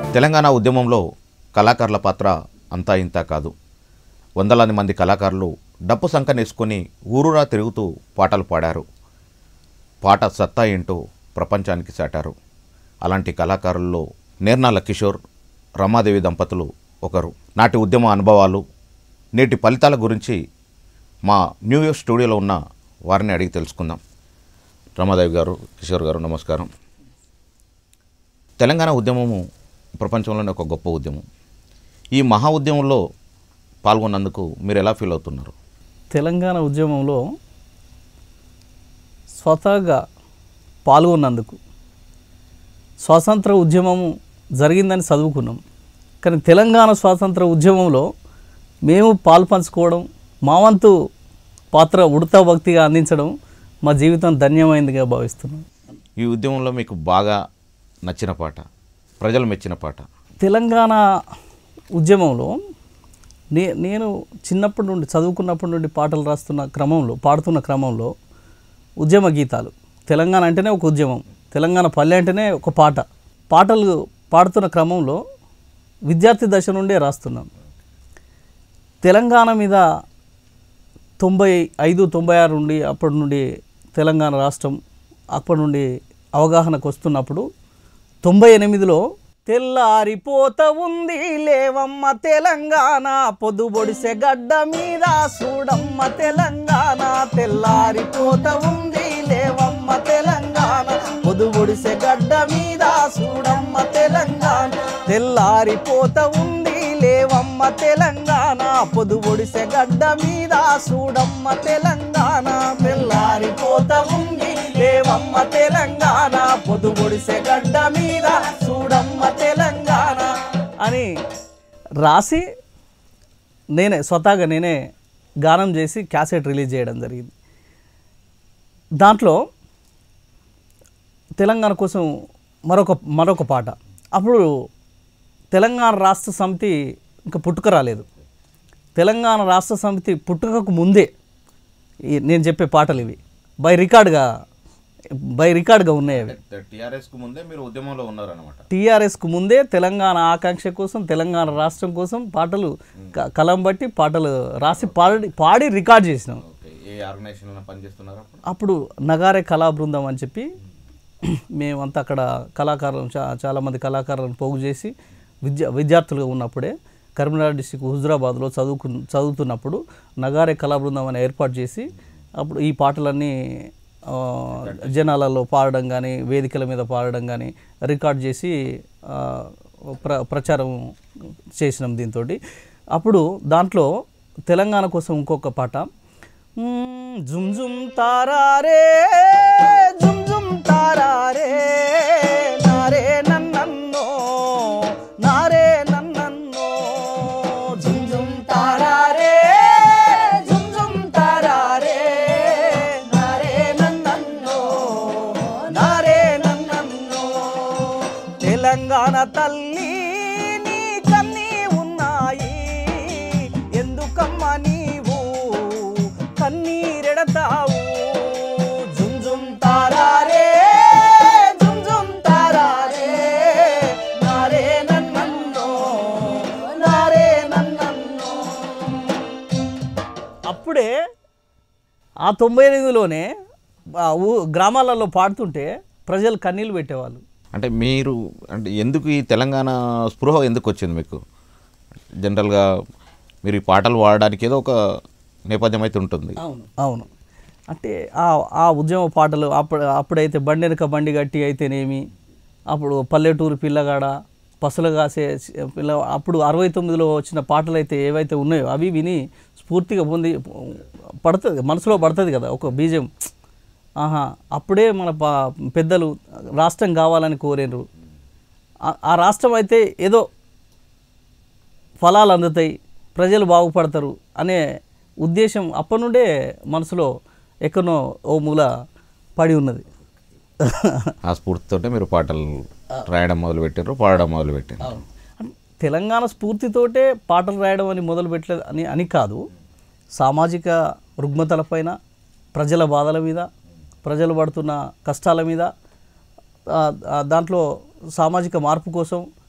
తెలంగాణ ఉద్యమంలో కళాకారుల పాత్ర అంతా ఇంత కాదు వందలాది మంది కళాకారులు డప్పు సంకనేసుకొని ఊరూరా తిరుగుతూ పాటలు పాడారు పాట సత్తా ఏంటో ప్రపంచానికి చాటారు అలాంటి కళాకారుల్లో నేర్నాల కిషోర్ రమాదేవి దంపతులు ఒకరు నాటి ఉద్యమ అనుభవాలు నేటి ఫలితాల గురించి మా న్యూయార్క్ స్టూడియోలో ఉన్న వారిని అడిగి తెలుసుకుందాం రమాదేవి గారు కిషోర్ గారు నమస్కారం తెలంగాణ ఉద్యమము ప్రపంచంలోనే ఒక గొప్ప ఉద్యమం ఈ మహా ఉద్యమంలో పాల్గొన్నందుకు మీరు ఎలా ఫీల్ అవుతున్నారు తెలంగాణ ఉద్యమంలో స్వతహాగా పాల్గొన్నందుకు స్వాతంత్ర ఉద్యమము జరిగిందని చదువుకున్నాం కానీ తెలంగాణ స్వాతంత్ర ఉద్యమంలో మేము పాలు పంచుకోవడం మా వంతు పాత్ర ఉడతా భక్తిగా అందించడం మా జీవితం ధన్యమైందిగా భావిస్తున్నాం ఈ ఉద్యమంలో మీకు బాగా నచ్చిన పాట ప్రజలు మెచ్చిన పాట తెలంగాణ ఉద్యమంలో నే నేను చిన్నప్పటి నుండి చదువుకున్నప్పటి నుండి పాటలు రాస్తున్న క్రమంలో పాడుతున్న క్రమంలో ఉద్యమ గీతాలు తెలంగాణ అంటేనే ఒక ఉద్యమం తెలంగాణ పల్లె అంటేనే ఒక పాట పాటలు పాడుతున్న క్రమంలో విద్యార్థి దశ నుండే రాస్తున్నాం తెలంగాణ మీద తొంభై ఐదు తొంభై ఆరు నుండి అప్పటి నుండి తెలంగాణ రాష్ట్రం అప్పటి నుండి అవగాహనకు వస్తున్నప్పుడు తొంభై ఎనిమిదిలో తెల్లారిపోత ఉంది లేవమ్మ తెలంగాణ పొద్దుబొడిసె గడ్డ మీద చూడమ్మ తెలంగాణ తెల్లారిపోత ఉంది లేవమ్మ తెలంగాణ పొద్దుబొడిసె గడ్డ మీద చూడమ్మ తెలంగాణ తెల్లారిపోత ఉంది లేవమ్మ తెలంగాణ పొదుబొడిసె గడ్డ మీద చూడమ్మ తెలంగాణ తెల్లారిపోత ఉంది లేవమ్మ తెలంగాణ పొదుబొడిసె గడ్డ మీద చూడమ్మ తెలంగాణ అని రాసి నేనే స్వతహాగా నేనే గానం చేసి క్యాసెట్ రిలీజ్ చేయడం జరిగింది దాంట్లో తెలంగాణ కోసం మరొక మరొక పాట అప్పుడు తెలంగాణ రాష్ట్ర సమితి ఇంకా పుట్టుక రాలేదు తెలంగాణ రాష్ట్ర సమితి పుట్టుకకు ముందే ఈ నేను చెప్పే పాటలు ఇవి బై రికార్డ్గా బై రికార్డ్గా ఉన్నాయి అవి టీఆర్ఎస్కు ముందే మీరు ఉద్యమంలో ఉన్నారనమాట టీఆర్ఎస్కు ముందే తెలంగాణ ఆకాంక్ష కోసం తెలంగాణ రాష్ట్రం కోసం పాటలు క- కలం బట్టి పాటలు రాసి పాడి పాడి రికార్డ్ చేసినాం ఓకే ఏ ఆర్గనైజేషన్లో పనిచేస్తున్నారు అప్పుడు అప్పుడు నగారే కళా బృందం అని చెప్పి మేమంతా అక్కడ కళాకారులను చా చాలామంది కళాకారులను పోగు చేసి విద్యా విద్యార్థులుగా ఉన్నప్పుడే కరీంనగర్ డిస్టిక్ హుజురాబాద్లో చదువుకు చదువుతున్నప్పుడు నగారే కళా బృందం అని ఏర్పాటు చేసి అప్పుడు ఈ పాటలన్నీ ఆ, జనాలలో పాడడం కానీ వేదికల మీద పాడడం కానీ రికార్డ్ చేసి ఆ, ప్ర ప్రచారం చేసినాం దీంతో అప్పుడు దాంట్లో తెలంగాణ కోసం ఇంకొక పాట మ్మ్, జుమ్ జుమ్ తారారే జుమ్ జుమ్ తారారే నారే నన్నన్నో నారే నన్నన్నో జుమ్ జుమ్ తారారే జుమ్ జుమ్ తారారే నారే నన్నన్నో నారే నన్నన్నో తెలంగాణ తల్లి నీ కన్నీ ఉన్నాయి ఎందుకమ్మ నీవు కన్నీరెడతావు జుమ్ జుమ్ తారారే జుమ్ జుమ్ తారారే నారే నన్నన్నో నారే నన్నన్నో అప్పుడే ఆ తొంభై ఎనిమిదిలోనే ఆ ఊ గ్రామాలలో పాడుతుంటే ప్రజలు కన్నీళ్ళు పెట్టేవాళ్ళు అంటే మీరు అంటే ఎందుకు ఈ తెలంగాణ స్పృహ ఎందుకు వచ్చింది మీకు జనరల్గా మీరు ఈ పాటలు పాడడానికి ఏదో ఒక నేపథ్యం అయితే ఉంటుంది అవును అవును అంటే ఆ ఆ ఉద్యమ పాటలు అప్పుడు అప్పుడైతే బండెనక బండి గట్టి అయితేనేమి అప్పుడు పల్లెటూరు పిల్లగాడ పసలు కాసే పిల్ల అప్పుడు అరవై తొమ్మిదిలో వచ్చిన పాటలు అయితే ఏవైతే ఉన్నాయో అవి విని స్ఫూర్తిగా పొంది పడుతుంది మనసులో పడుతుంది కదా ఒక బీజం ఆహా అప్పుడే మన ప- పెద్దలు రాష్ట్రం కావాలని కోరేరు ఆ- ఆ రాష్ట్రం అయితే ఏదో ఫలాలు అందుతాయి ప్రజలు బాగుపడతారు అనే ఉద్దేశం అప్పటి నుండే మనసులో ఎక్కడనో ఓ మూల పడి ఉన్నది ఆ స్ఫూర్తితోటే మీరు పాటలు రాయడం మొదలుపెట్టారు పాడడం మొదలుపెట్టారు తెలంగాణ స్ఫూర్తితోటే పాటలు రాయడం అని మొదలు పెట్టలేదు అని అని కాదు సామాజిక రుగ్మతలపైన ప్రజల బాధల మీద ప్రజలు పడుతున్న కష్టాల మీద ఆ, ఆ, దాంట్లో సామాజిక మార్పు కోసం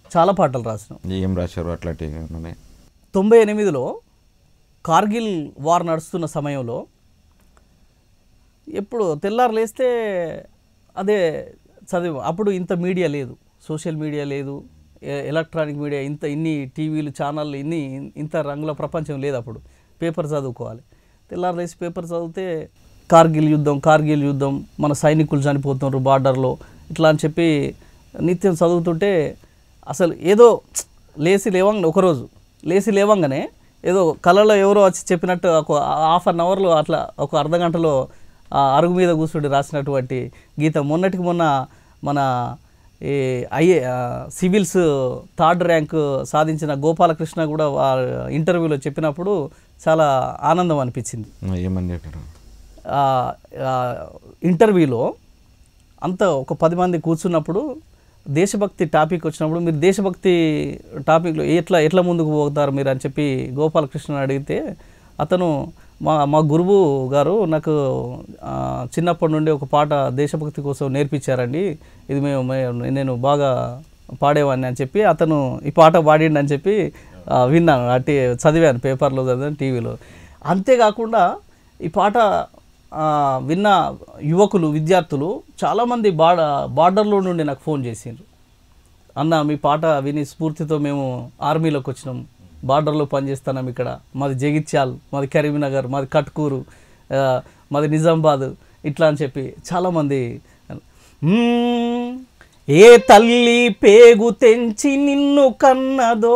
చాలా పాటలు రాసినాం ఏం రాశారు అట్లాంటివి ఉన్నాయి తొంభై ఎనిమిదిలో కార్గిల్ వార్ నడుస్తున్న సమయంలో ఎప్పుడు తెల్లారు లేస్తే అదే చదివి అప్పుడు ఇంత మీడియా లేదు సోషల్ మీడియా లేదు ఎ- ఎలక్ట్రానిక్ మీడియా ఇంత ఇన్ని టీవీలు ఛానళ్ళు ఇన్ని ఇంత రంగుల ప్రపంచం లేదు అప్పుడు పేపర్ చదువుకోవాలి తెల్లారు లేచి పేపర్ చదివితే కార్గిల్ యుద్ధం కార్గిల్ యుద్ధం మన సైనికులు చనిపోతున్నారు బార్డర్లో ఇట్లా అని చెప్పి నిత్యం చదువుతుంటే అసలు ఏదో లేచి లేవంగా ఒకరోజు లేచి లేవంగానే ఏదో కళలో ఎవరో వచ్చి చెప్పినట్టు ఒక హాఫ్ అన్ అవర్లో అట్లా ఒక అర్ధ గంటలో ఆ అరుగు మీద కూర్చుండి రాసినటువంటి గీత మొన్నటికి మొన్న మన ఈ ఐఏ ఆ, సివిల్స్ థర్డ్ ర్యాంక్ సాధించిన గోపాలకృష్ణ కూడా వారి ఇంటర్వ్యూలో చెప్పినప్పుడు చాలా ఆనందం అనిపించింది ఏమని చెప్పారు ఆ, ఆ, ఇంటర్వ్యూలో అంత ఒక పది మంది కూర్చున్నప్పుడు దేశభక్తి టాపిక్ వచ్చినప్పుడు మీరు దేశభక్తి టాపిక్లో ఎట్లా ఎట్లా ముందుకు పోతారు మీరు అని చెప్పి గోపాలకృష్ణ అడిగితే అతను మా మా గురువు గారు నాకు ఆ, చిన్నప్పటి నుండి ఒక పాట దేశభక్తి కోసం నేర్పించారండి ఇది మేము మే- నేను బాగా పాడేవాడిని అని చెప్పి అతను ఈ పాట పాడిండి అని చెప్పి ఆ, విన్నాను అట్టి చదివాను పేపర్లో చదివాను టీవీలో అంతేకాకుండా ఈ పాట ఆ, విన్న యువకులు విద్యార్థులు చాలామంది బాడ బార్డర్లో నుండి నాకు ఫోన్ చేసిండ్రు అన్న మీ పాట విని స్ఫూర్తితో మేము ఆర్మీలోకి వచ్చినాం బార్డర్లో పనిచేస్తున్నాం ఇక్కడ మాది జగిత్యాల్ మాది కరీంనగర్ మాది కట్కూరు ఆ, మాది నిజామాబాద్ ఇట్లా అని చెప్పి చాలామంది "మ్మ్, ఏ తల్లి పేగు తెంచి నిన్ను కన్నదో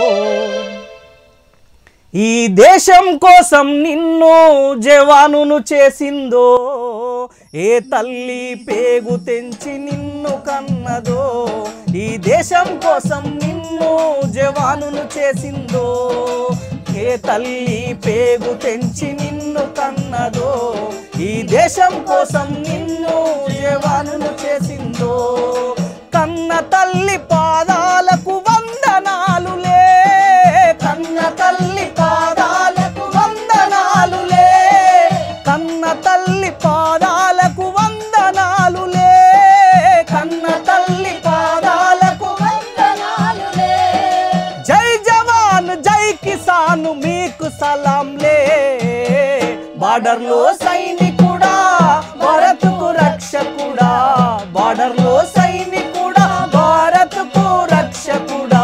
ఈ దేశం కోసం నిన్ను జవానును చేసిందో ఏ తల్లి పేగు తెంచి నిన్ను కన్నదో ఈ దేశం కోసం నిన్ను జవానును చేసిందో ఏ తల్లి పేగు తెంచి నిన్ను కన్నదో ఈ దేశం కోసం నిన్ను జవానును చేసిందో కన్న తల్లి పాదాలకు వందనాలులే కన్న తల్లి పాదాలకు వందనాలులే కన్న తల్లి పాదాలకు వందనాలులే కన్న తల్లి పాదాలకు వందనాలులే జై జవాన్ జై కిసాన్ మీకు సలాంలే బార్డర్లో సైనికుడా భారత్కు రక్షకుడా బార్డర్లో సైనికుడా భారత్కు రక్షకుడా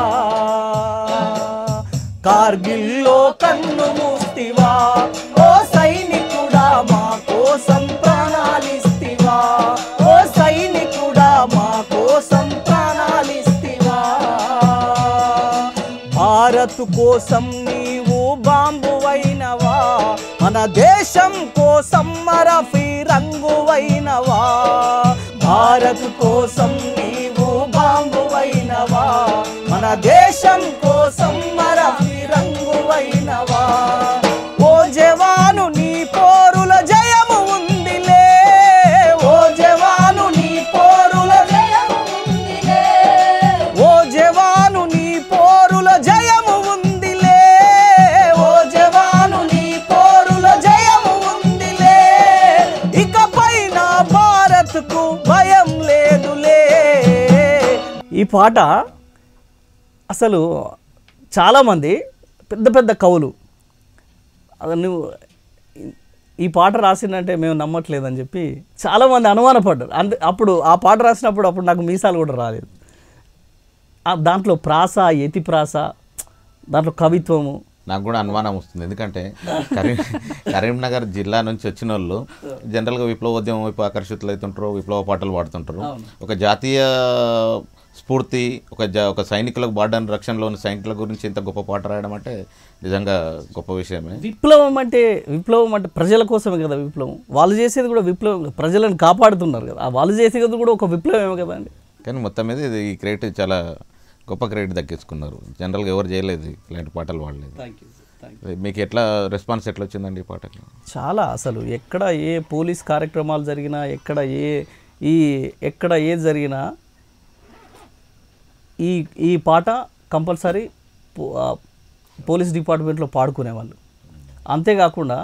కార్గిల్లో కన్ను మూస్తివా ఓ సైనికుడా మా కోసం ప్రాణాలిస్తివా ఓ సైనికుడా మా కోసం ప్రాణాలిస్తివా భారత్ కోసం నీవు బాంబువైనవా మన దేశం కోసం మరఫీ రంగువైనవా భారత్ కోసం నీవు బాంబువైనవా మన దేశం కోసం మరఫీ రంగువైనవా ఓ జవాను నీ పోరుల జయము ఉందిలే ఓ జవాను నీ పోరుల జయము ఉందిలే ఓ జవాను నీ పోరుల జయము ఉందిలే ఓ జవాను నీ పోరుల జయము ఉందిలే ఇకపై నా భారత్కు భయం లేదులే ఈ పాట అసలు చాలామంది పెద్ద పెద్ద కవులు అది నువ్వు ఈ పాట రాసిందంటే మేము నమ్మట్లేదని చెప్పి చాలామంది అనుమానపడ్డారు అంతే అప్పుడు ఆ పాట రాసినప్పుడు అప్పుడు నాకు మీసాలు కూడా రాలేదు ఆ దాంట్లో ప్రాస యతి ప్రాస దాంట్లో కవిత్వము నాకు కూడా అనుమానం వస్తుంది ఎందుకంటే కరీం కరీంనగర్ జిల్లా నుంచి వచ్చిన వాళ్ళు జనరల్గా విప్లవోద్యమం వైపు ఆకర్షితులు అవుతుంటారు విప్లవ పాటలు పాడుతుంటారు ఒక జాతీయ స్ఫూర్తి ఒక జా ఒక సైనికులకు బార్డర్ రక్షణలో ఉన్న సైనికుల గురించి ఇంత గొప్ప పాట రాయడం అంటే నిజంగా గొప్ప విషయమే విప్లవం అంటే విప్లవం అంటే ప్రజల కోసమే కదా విప్లవం వాళ్ళు చేసేది కూడా విప్లవం ప్రజలను కాపాడుతున్నారు కదా ఆ వాళ్ళు చేసేది కూడా ఒక విప్లవమే కదా అండి కానీ మొత్తం మీద ఇది ఈ క్రెడిట్ చాలా గొప్ప క్రెడిట్ దక్కించుకున్నారు జనరల్గా ఎవరు చేయలేదు ఇలాంటి పాటలు పాడలేదు థ్యాంక్ యూ థ్యాంక్ అది మీకు ఎట్లా రెస్పాన్స్ ఎట్లా వచ్చిందండి ఈ పాటకి చాలా అసలు ఎక్కడ ఏ పోలీస్ కార్యక్రమాలు జరిగినా ఎక్కడ ఏ ఈ ఎక్కడ ఏది జరిగినా ఈ ఈ పాట కంపల్సరీ పో- ఆ, పోలీస్ డిపార్ట్మెంట్లో పాడుకునేవాళ్ళు అంతేకాకుండా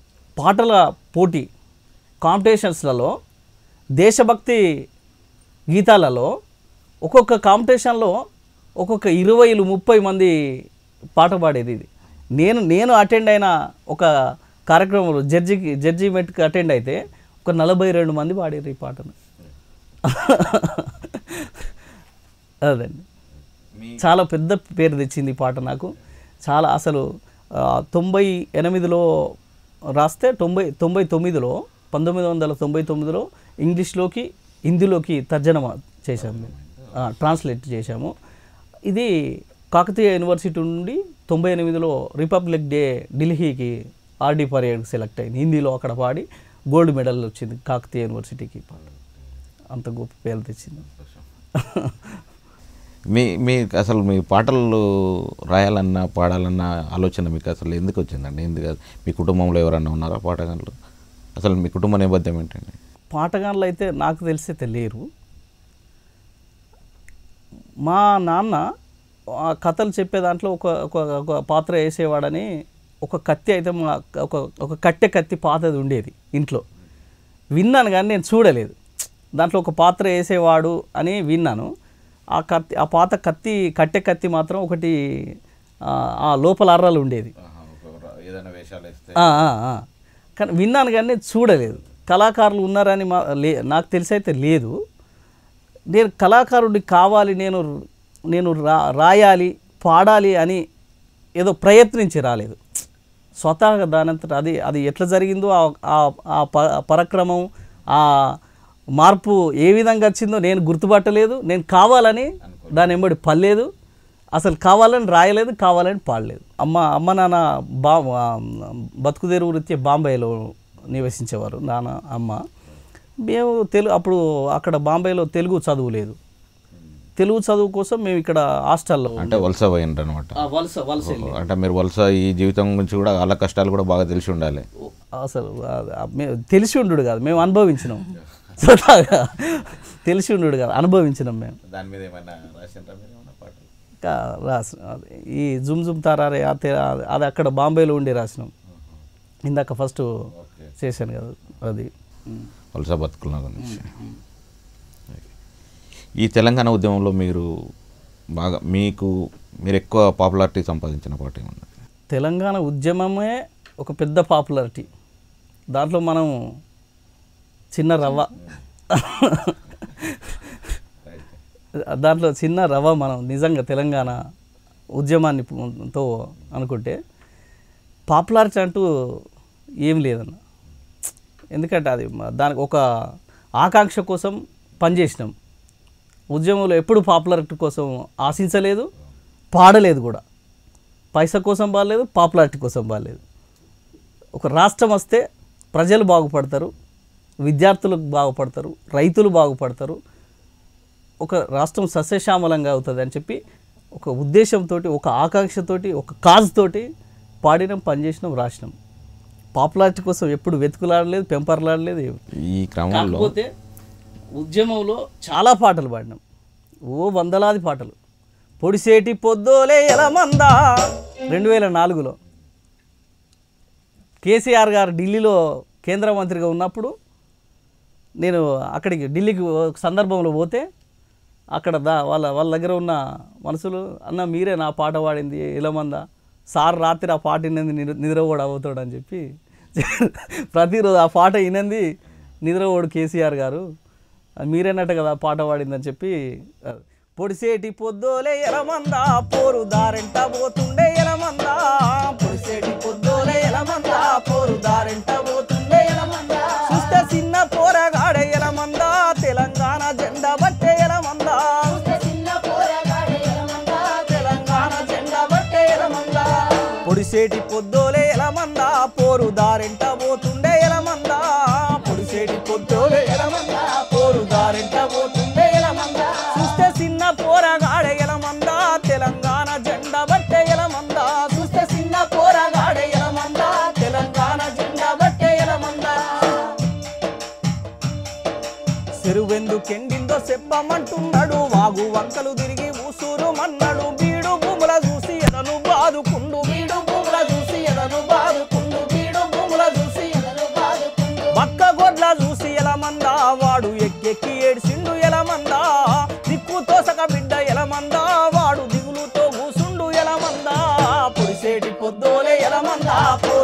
పాటల పోటీ కాంపిటీషన్స్లలో దేశభక్తి గీతాలలో ఒక్కొక్క కాంపిటీషన్లో ఒక్కొక్క ఇరవైలు ముప్పై మంది పాట పాడేది ఇది నేను నేను అటెండ్ అయిన ఒక కార్యక్రమంలో జడ్జికి జడ్జిమెంట్కి అటెండ్ అయితే ఒక నలభై రెండు మంది పాడారు ఈ పాటను అదండి చాలా పెద్ద పేరు తెచ్చింది ఈ పాట నాకు చాలా అసలు ఆ, తొంభై ఎనిమిదిలో రాస్తే తొంభై తొంభై తొమ్మిదిలో పంతొమ్మిది వందల తొంభై తొమ్మిదిలో ఇంగ్లీష్లోకి హిందీలోకి తర్జనమ చేశాము మేము ఆ, ట్రాన్స్లేట్ చేశాము ఇది కాకతీయ యూనివర్సిటీ నుండి తొంభై ఎనిమిదిలో రిపబ్లిక్ డే ఢిల్లీకి ఆర్డీ పరేడ్ సెలెక్ట్ అయింది హిందీలో అక్కడ పాడి గోల్డ్ మెడల్ వచ్చింది కాకతీయ యూనివర్సిటీకి పాట అంత గొప్ప పేరు తెచ్చింది మీ మీ అసలు మీ పాటలు రాయాలన్నా పాడాలన్న ఆలోచన మీకు అసలు ఎందుకు వచ్చిందండి ఎందుకు మీ కుటుంబంలో ఎవరన్నా ఉన్నారా పాటగాళ్ళు అసలు మీ కుటుంబ నేపథ్యం ఏంటండి పాటగాళ్ళు అయితే నాకు తెలిసైతే లేరు మా నాన్న ఆ కథలు చెప్పే దాంట్లో ఒక ఒక ఒక పాత్ర వేసేవాడని ఒక కత్తి అయితే మా ఒక ఒక కట్టె కత్తి పాతది ఉండేది ఇంట్లో విన్నాను కానీ నేను చూడలేదు దాంట్లో ఒక పాత్ర వేసేవాడు అని విన్నాను ఆ కత్తి ఆ పాత కత్తి కట్టె కత్తి మాత్రం ఒకటి ఆ, ఆ లోపల అర్రలు ఉండేది ఏదైనా వేషాలు వేస్తే ఆ, ఆ, ఆ. కానీ విన్నాను కానీ నేను చూడలేదు కళాకారులు ఉన్నారని మా లే నాకు తెలిసి అయితే లేదు నేను కళాకారుడిని కావాలి నేను నేను రా రాయాలి పాడాలి అని ఏదో ప్రయత్నించి రాలేదు స్వతహాగా దానంతట అది అది ఎట్లా జరిగిందో ఆ- ఆ- ఆ ప- పరక్రమం ఆ మార్పు ఏ విధంగా వచ్చిందో నేను గుర్తుపట్టలేదు నేను కావాలని దాని వెంబడి పల్లేదు అసలు కావాలని రాయలేదు కావాలని పాడలేదు అమ్మ అమ్మ నాన్న బా ఆ, బతుకుదేరు వృత్తి బాంబేలో నివసించేవారు నాన్న అమ్మ మేము తెలుగు అప్పుడు అక్కడ బాంబేలో తెలుగు చదువు లేదు తెలుగు చదువు కోసం మేము ఇక్కడ హాస్టల్లో అంటే వలస పోయిండ్రు అనమాట ఆ, వలస వలస వెళ్ళి అంటే మీరు వలస ఈ జీవితం గురించి కూడా వాళ్ళ కష్టాలు కూడా బాగా తెలిసి ఉండాలి అసలు ఆ- ఆ మేము తెలిసి ఉండు కాదు మేము అనుభవించినాం స్వతహాగా తెలిసి ఉండు కాదు అనుభవించినాం మేము దాని మీద ఏమైనా రాసిండ్రా మీరు ఏమైనా పాటలు ఇంకా రాసి అది ఈ జుమ్ జుమ్ తారారే ఆ తె- అది అక్కడ బాంబేలో ఉండి రాసినాం ఇందాక ఫస్ట్ చేశాను కదా అది వలస బతుకుల గురించి ఈ తెలంగాణ ఉద్యమంలో మీరు బాగా మీకు మీరు ఎక్కువ పాపులారిటీ సంపాదించిన పాట ఏమన్నా తెలంగాణ ఉద్యమమే ఒక పెద్ద పాపులారిటీ దాంట్లో మనం చిన్న రవ్వ దాంట్లో చిన్న రవ్వ మనం నిజంగా తెలంగాణ ఉద్యమాన్ని పు- తో అనుకుంటే పాపులారిటీ అంటూ ఏం లేదన్న ఎందుకంటే అది మ- దానికి ఒక ఆకాంక్ష కోసం పనిచేసినాం ఉద్యమంలో ఎప్పుడు పాపులారిటీ కోసం ఆశించలేదు పాడలేదు కూడా పైసా కోసం బాగాలేదు పాపులారిటీ కోసం బాగాలేదు ఒక రాష్ట్రం వస్తే ప్రజలు బాగుపడతారు విద్యార్థులు బాగుపడతారు రైతులు బాగుపడతారు ఒక రాష్ట్రం సస్యశ్యామలంగా అవుతుంది అని చెప్పి ఒక ఉద్దేశంతో ఒక ఆకాంక్షతోటి ఒక కాజ్ తోటి పాడినాం పనిచేసినాం రాసినాం పాపులారిటీ కోసం ఎప్పుడు వెతుకులాడలేదు పెంపర్లాడలేదు ఏం. ఈ క్రమంలో కాకపోతే ఉద్యమంలో చాలా పాటలు పాడినాం ఓ వందలాది పాటలు పొడిసేటి పొద్దోలే ఎలమందా రెండు వేల నాలుగులో కేసీఆర్ గారు ఢిల్లీలో కేంద్ర మంత్రిగా ఉన్నప్పుడు నేను అక్కడికి ఢిల్లీకి ఒక సందర్భంలో పోతే అక్కడ దా వాళ్ళ వాళ్ళ దగ్గర ఉన్న మనుషులు అన్న మీరే నా పాట పాడింది ఇలమంద సార్ రాత్రి ఆ పాట వినంది నిద్ర నిద్రపోడు అవుతాడు అని చెప్పి ప్రతిరోజు ఆ పాట వినంది నిద్రపోడు కేసీఆర్ గారు అది మీరేనట్ట కదా పాట పాడిందని చెప్పి ఆ, పొడిసేటి పొద్దోలే ఎలమంద పోరు దారెంట పోతుండే ఎలమంద పొడిసేటి పొద్దోలే ఎలమంద పోరు దారెంట పోతుండే ఎలమంద చూస్తే చిన్న పోరగాడే ఎలమంద తెలంగాణ జెండా బట్టే ఎలమంద తెలంగాణ జెండా బట్టే ఎలమంద పొడిసేటి పొద్దోలే ఎలమంద పోరు దారెంట పోతుండే ఎలమంద పొడిసేటి పొద్దోలే ఎలమంద పోరు దారెంట పోతుండే ఎలమంద చూస్తే చిన్న పోరగాడే ఎలమంద తెలంగాణ జెండా బట్టే ఎలమంద చూస్తే చిన్న పోరగాడే ఎలమంద తెలంగాణ జెండా బట్టే ఎలమంద చెరువెందుకెండిందో చెప్పమంటున్నాడు వాగు వంకలు తిరిగి ఊసూరు మన్నాడు బీడు భూముల చూసి ఎదను బాదుకుండు బీడు భూముల చూసి ఎదను బాదుకుండు బీడు భూముల చూసి ఎదను బాదుకుండు బక్క గొడ్ల చూసి ఎలమందా వాడు ఎక్కెక్కి ఏడ్చిండు ఎలమందా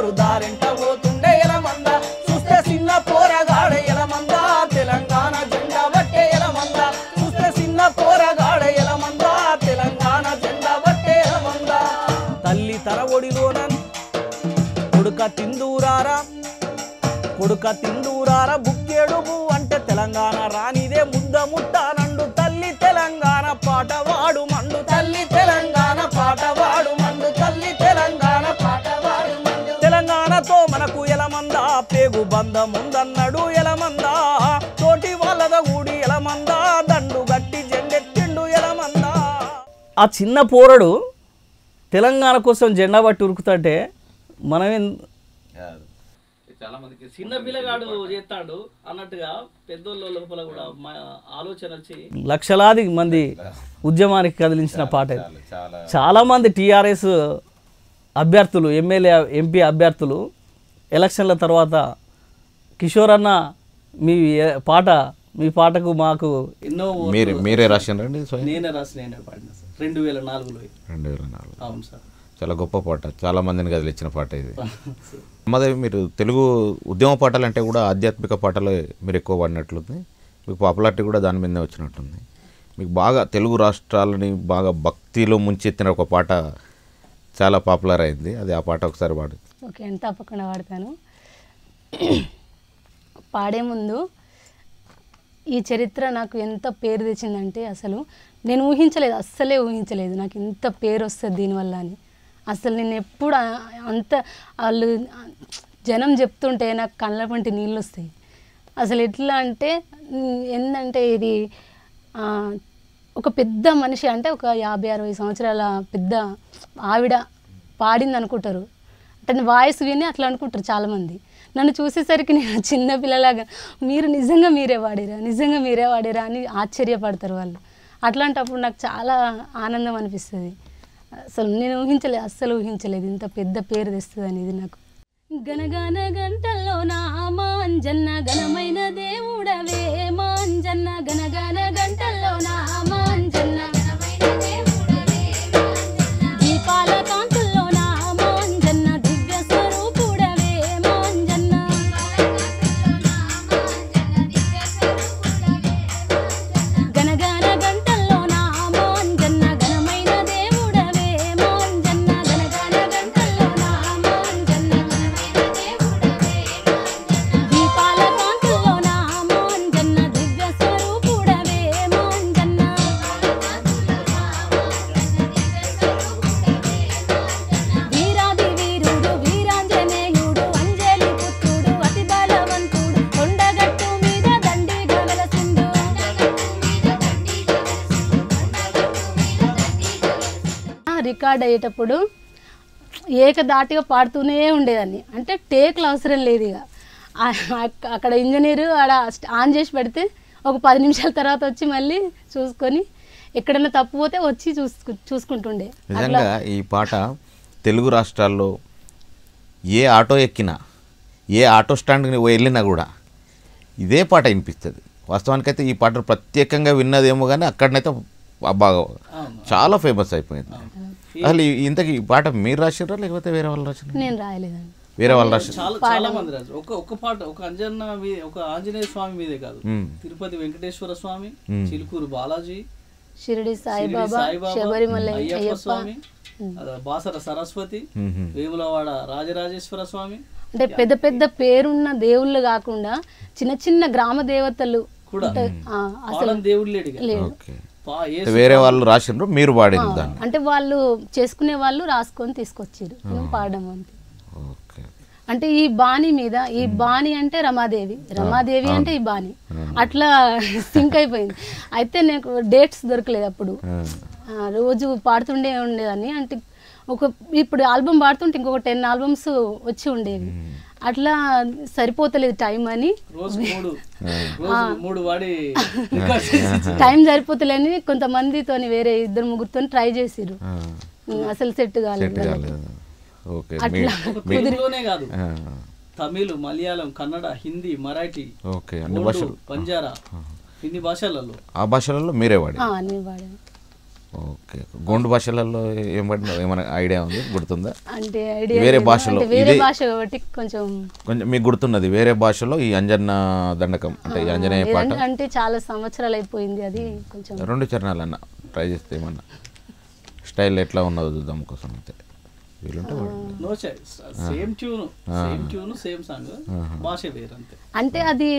బుక్కేడు దారింట పోతుండే ఎలమంద చూస్తే చిన్న పోరగాడ ఎలమంద తెలంగాణ జెండా బట్టే ఎలమంద చూస్తే చిన్న పోరగాడ ఎలమంద తెలంగాణ జెండా బట్టే ఎలమంద తల్లి తన ఒడిలోన కొడుక తిందూరారా కొడుక తిందూరార బుక్కేడు బు అంటే తెలంగాణ రానిదే ముద్ద ముట్టానండు తల్లి తెలంగాణ పాట వాడు మండు తల్లి తెలంగాణ పాట వాడు మండు తల్లి తెలంగాణ పాట వాడు మండు తెలంగాణతో మనకు ఎలమంద పేగు బంధం ఉందన్నాడు ఎలమంద తోటి వాళ్ళద కూడి ఎలమంద దండు గట్టి జెండెత్తిండు ఎలమంద ఆ చిన్న పోరడు తెలంగాణ కోసం జెండా పట్టి ఉరుకుతుంటే మనమేం చాలా మందికి చిన్న పిల్లగాడు చేస్తాడు అన్నట్టుగా పెద్దోళ్ళ లోపల కూడా మా ఆలోచన వచ్చి లక్షలాది మంది ఉద్యమానికి కదిలించిన పాట ఇది. చాలా చాలా మంది టీఆర్ఎస్ అభ్యర్థులు ఎమ్మెల్యే ఎంపీ అభ్యర్థులు ఎలక్షన్ల తర్వాత కిషోర్ అన్న మీ ఏ- పాట మీ పాటకు మాకు ఎన్నో ఓట్లు మీరు మీరే రాసిండ్రండి స్వయం నేనే రాసి నేనే పాడిన సార్ రెండు వేల నాలుగులో రెండు వేల నాలుగు అవును సార్ చాలా గొప్ప పాట చాలా మందిని కదిలిచ్చిన పాట ఇది అమ్మదే మీరు తెలుగు ఉద్యమ పాటలు అంటే కూడా ఆధ్యాత్మిక పాటలు మీరు ఎక్కువ పాడినట్లుంది మీకు పాపులారిటీ కూడా దాని మీదనే వచ్చినట్టుంది మీకు బాగా తెలుగు రాష్ట్రాలని బాగా భక్తిలో ముంచెత్తిన ఒక పాట చాలా పాపులర్ అయింది అది ఆ పాట ఒకసారి పాడు ఓకే అండి తప్పకుండా పాడతాను పాడే ముందు ఈ చరిత్ర నాకు ఎంత పేరు తెచ్చిందంటే అసలు నేను ఊహించలేదు అస్సలే ఊహించలేదు నాకు ఇంత పేరు వస్తుంది దీనివల్ల అని అసలు నేను ఎప్పుడు ఆ- అంత వాళ్ళు జనం చెప్తుంటే నాకు కళ్ళ పంటి నీళ్ళు వస్తాయి అసలు ఎట్లా అంటే ఉమ్, ఏందంటే ఇది ఆ, ఒక పెద్ద మనిషి అంటే ఒక యాభై అరవై సంవత్సరాల పెద్ద ఆవిడ పాడింది అనుకుంటారు అంటే వాయిస్ విని అట్లా అనుకుంటారు చాలామంది నన్ను చూసేసరికి నేను చిన్న పిల్లలాగా మీరు నిజంగా మీరే వాడిరా నిజంగా మీరే వాడిరా అని ఆశ్చర్యపడతారు వాళ్ళు అట్లాంటప్పుడు నాకు చాలా ఆనందం అనిపిస్తుంది అసలు నేను ఊహించలేదు అస్సలు ఊహించలేదు ఇంత పెద్ద పేరు తెస్తుంది అనేది నాకు గనగన గంటల్లో నా మాంజన్న ఘనమైన దేవుడవే మాంజన్న గనగన గంటల్లో నా మాంజన్న దీపాల కాంతుల్లో నా మాంజన్న దివ్య స్వరూపుడవే మాంజన్న గనగన గంటల్లో నా మాంజన్న ఘనమైన దేవుడవే మాంజన్న గనగన గంటల్లో నా మాంజన్న దీపాల కాంతుల్లో నా మాంజన్న దివ్య స్వరూపుడవే మాంజన్న వీరాది వీరుడు వీరాంజనేయుడు అంజలి పుత్రుడు అతి బలవంతుడు కొండగట్టు మీద దండిగా వెలసిండు రికార్డ్ అయ్యేటప్పుడు ఏకదాటిగా పాడుతూనే ఉండేదాన్ని అంటే టేక్లు అవసరం లేదు ఇక ఆ- అక్క- అక్కడ ఇంజనీరు ఆడ స్ట్- ఆన్ చేసి పెడితే ఒక పది నిమిషాల తర్వాత వచ్చి మళ్ళీ చూసుకొని ఎక్కడైనా తప్పు పోతే వచ్చి చూసుకు చూసుకుంటుండే నిజంగా ఈ పాట తెలుగు రాష్ట్రాల్లో ఏ ఆటో ఎక్కినా ఏ ఆటో స్టాండ్కి వెళ్ళినా కూడా ఇదే పాట వినిపిస్తుంది వాస్తవానికైతే ఈ పాట ప్రత్యేకంగా విన్నదేమో కానీ అక్కడనైతే బాగా చాలా ఫేమస్ అయిపోయింది అసలు ఈ- ఇంతకీ ఈ పాట మీరు రాసిర్రా లేకపోతే వేరే వాళ్ళు రాసిన నేను రాయలేదండి వేరే వాళ్ళు రాసి చాలా చాలా మంది రాజు ఒక ఒక పాట ఒక అంజన్న మీ- ఒక ఆంజనేయ స్వామి మీదే కాదు తిరుపతి వెంకటేశ్వర స్వామి చిలుకూరు బాలాజీ షిరిడి షిరిడి సాయిబాబా సాయిబాబా శబరిమల అయ్యప్ప అయ్యప్ప స్వామి అదే బాసర సరస్వతి వేములవాడ రాజరాజేశ్వర స్వామి అంటే పెద్ద పెద్ద పేరున్న దేవుళ్ళు కాకుండా చిన్న చిన్న గ్రామ దేవతలు కూడా ఉంటాయి. ఆ, పాడం దేవుడు లేడుగా ఓకే పా- యేసు వేరే వాళ్ళు రాసిండ్రు మీరు పాడింది దాన్ని అంటే వాళ్ళు చేసుకునే వాళ్ళు రాసుకొని తీసుకొచ్చారు మేము పాడడం అంతే ఓకే అంటే ఈ బాణి మీద ఈ బాణి అంటే రమాదేవి రమాదేవి అంటే ఈ బాణి అట్లా సింక్ అయిపోయింది అయితే నాకు డేట్స్ దొరకలేదు అప్పుడు ఆ, రోజు పాడుతుండే ఉండేదాన్ని అంటే ఒక ఇప్పుడు ఆల్బమ్ పాడుతుంటే ఇంకొక టెన్ ఆల్బమ్స్ వచ్చి ఉండేవి అట్లా సరిపోతలేదు టైం అని రోజు మూడు రోజు మూడు వాడి రికార్డ్ చేసి టైం సరిపోతలేని కొంతమందితోని వేరే ఇద్దరు ముగ్గురుతో ట్రై చేసిర్రు ఉమ్, అసలు సెట్ కాలేదు సెట్ కాలేదు ఓకే మీ ఒక తెలుగులోనే కాదు తమిళ్ మలయాళం కన్నడ హిందీ మరాఠీ ఓకే అన్ని ఉర్దూ, భాషలు పంజారా ఇన్ని భాషలలో ఆ భాషలలో మీరే వాడి ఆ, నేను పాడాను ఓకే గోండు భాషలలో ఏం పడిన ఏమైనా ఐడియా ఉంది గుర్తుందా అంటే ఐడియా వేరే లేదు. భాషలో అంటే వేరే ఇదే- భాష కాబట్టి కొంచెం కొంచెం మీకు గుర్తున్నది వేరే భాషలో ఈ అంజన్న దండకం అంటే ఈ ఆంజనేయ పాట ఏదంటే- అంటే చాలా సంవత్సరాలు అయిపోయింది అది కొంచెం రెండు చరణాలు అన్న ట్రై చేస్తే ఏమన్నా స్టైల్ ఎట్లా ఉన్నదో చూద్దాం కోసం అంతే వీలుంటే వాడండి. No same tune same tune same song భాష వేరు అంతే అంటే అది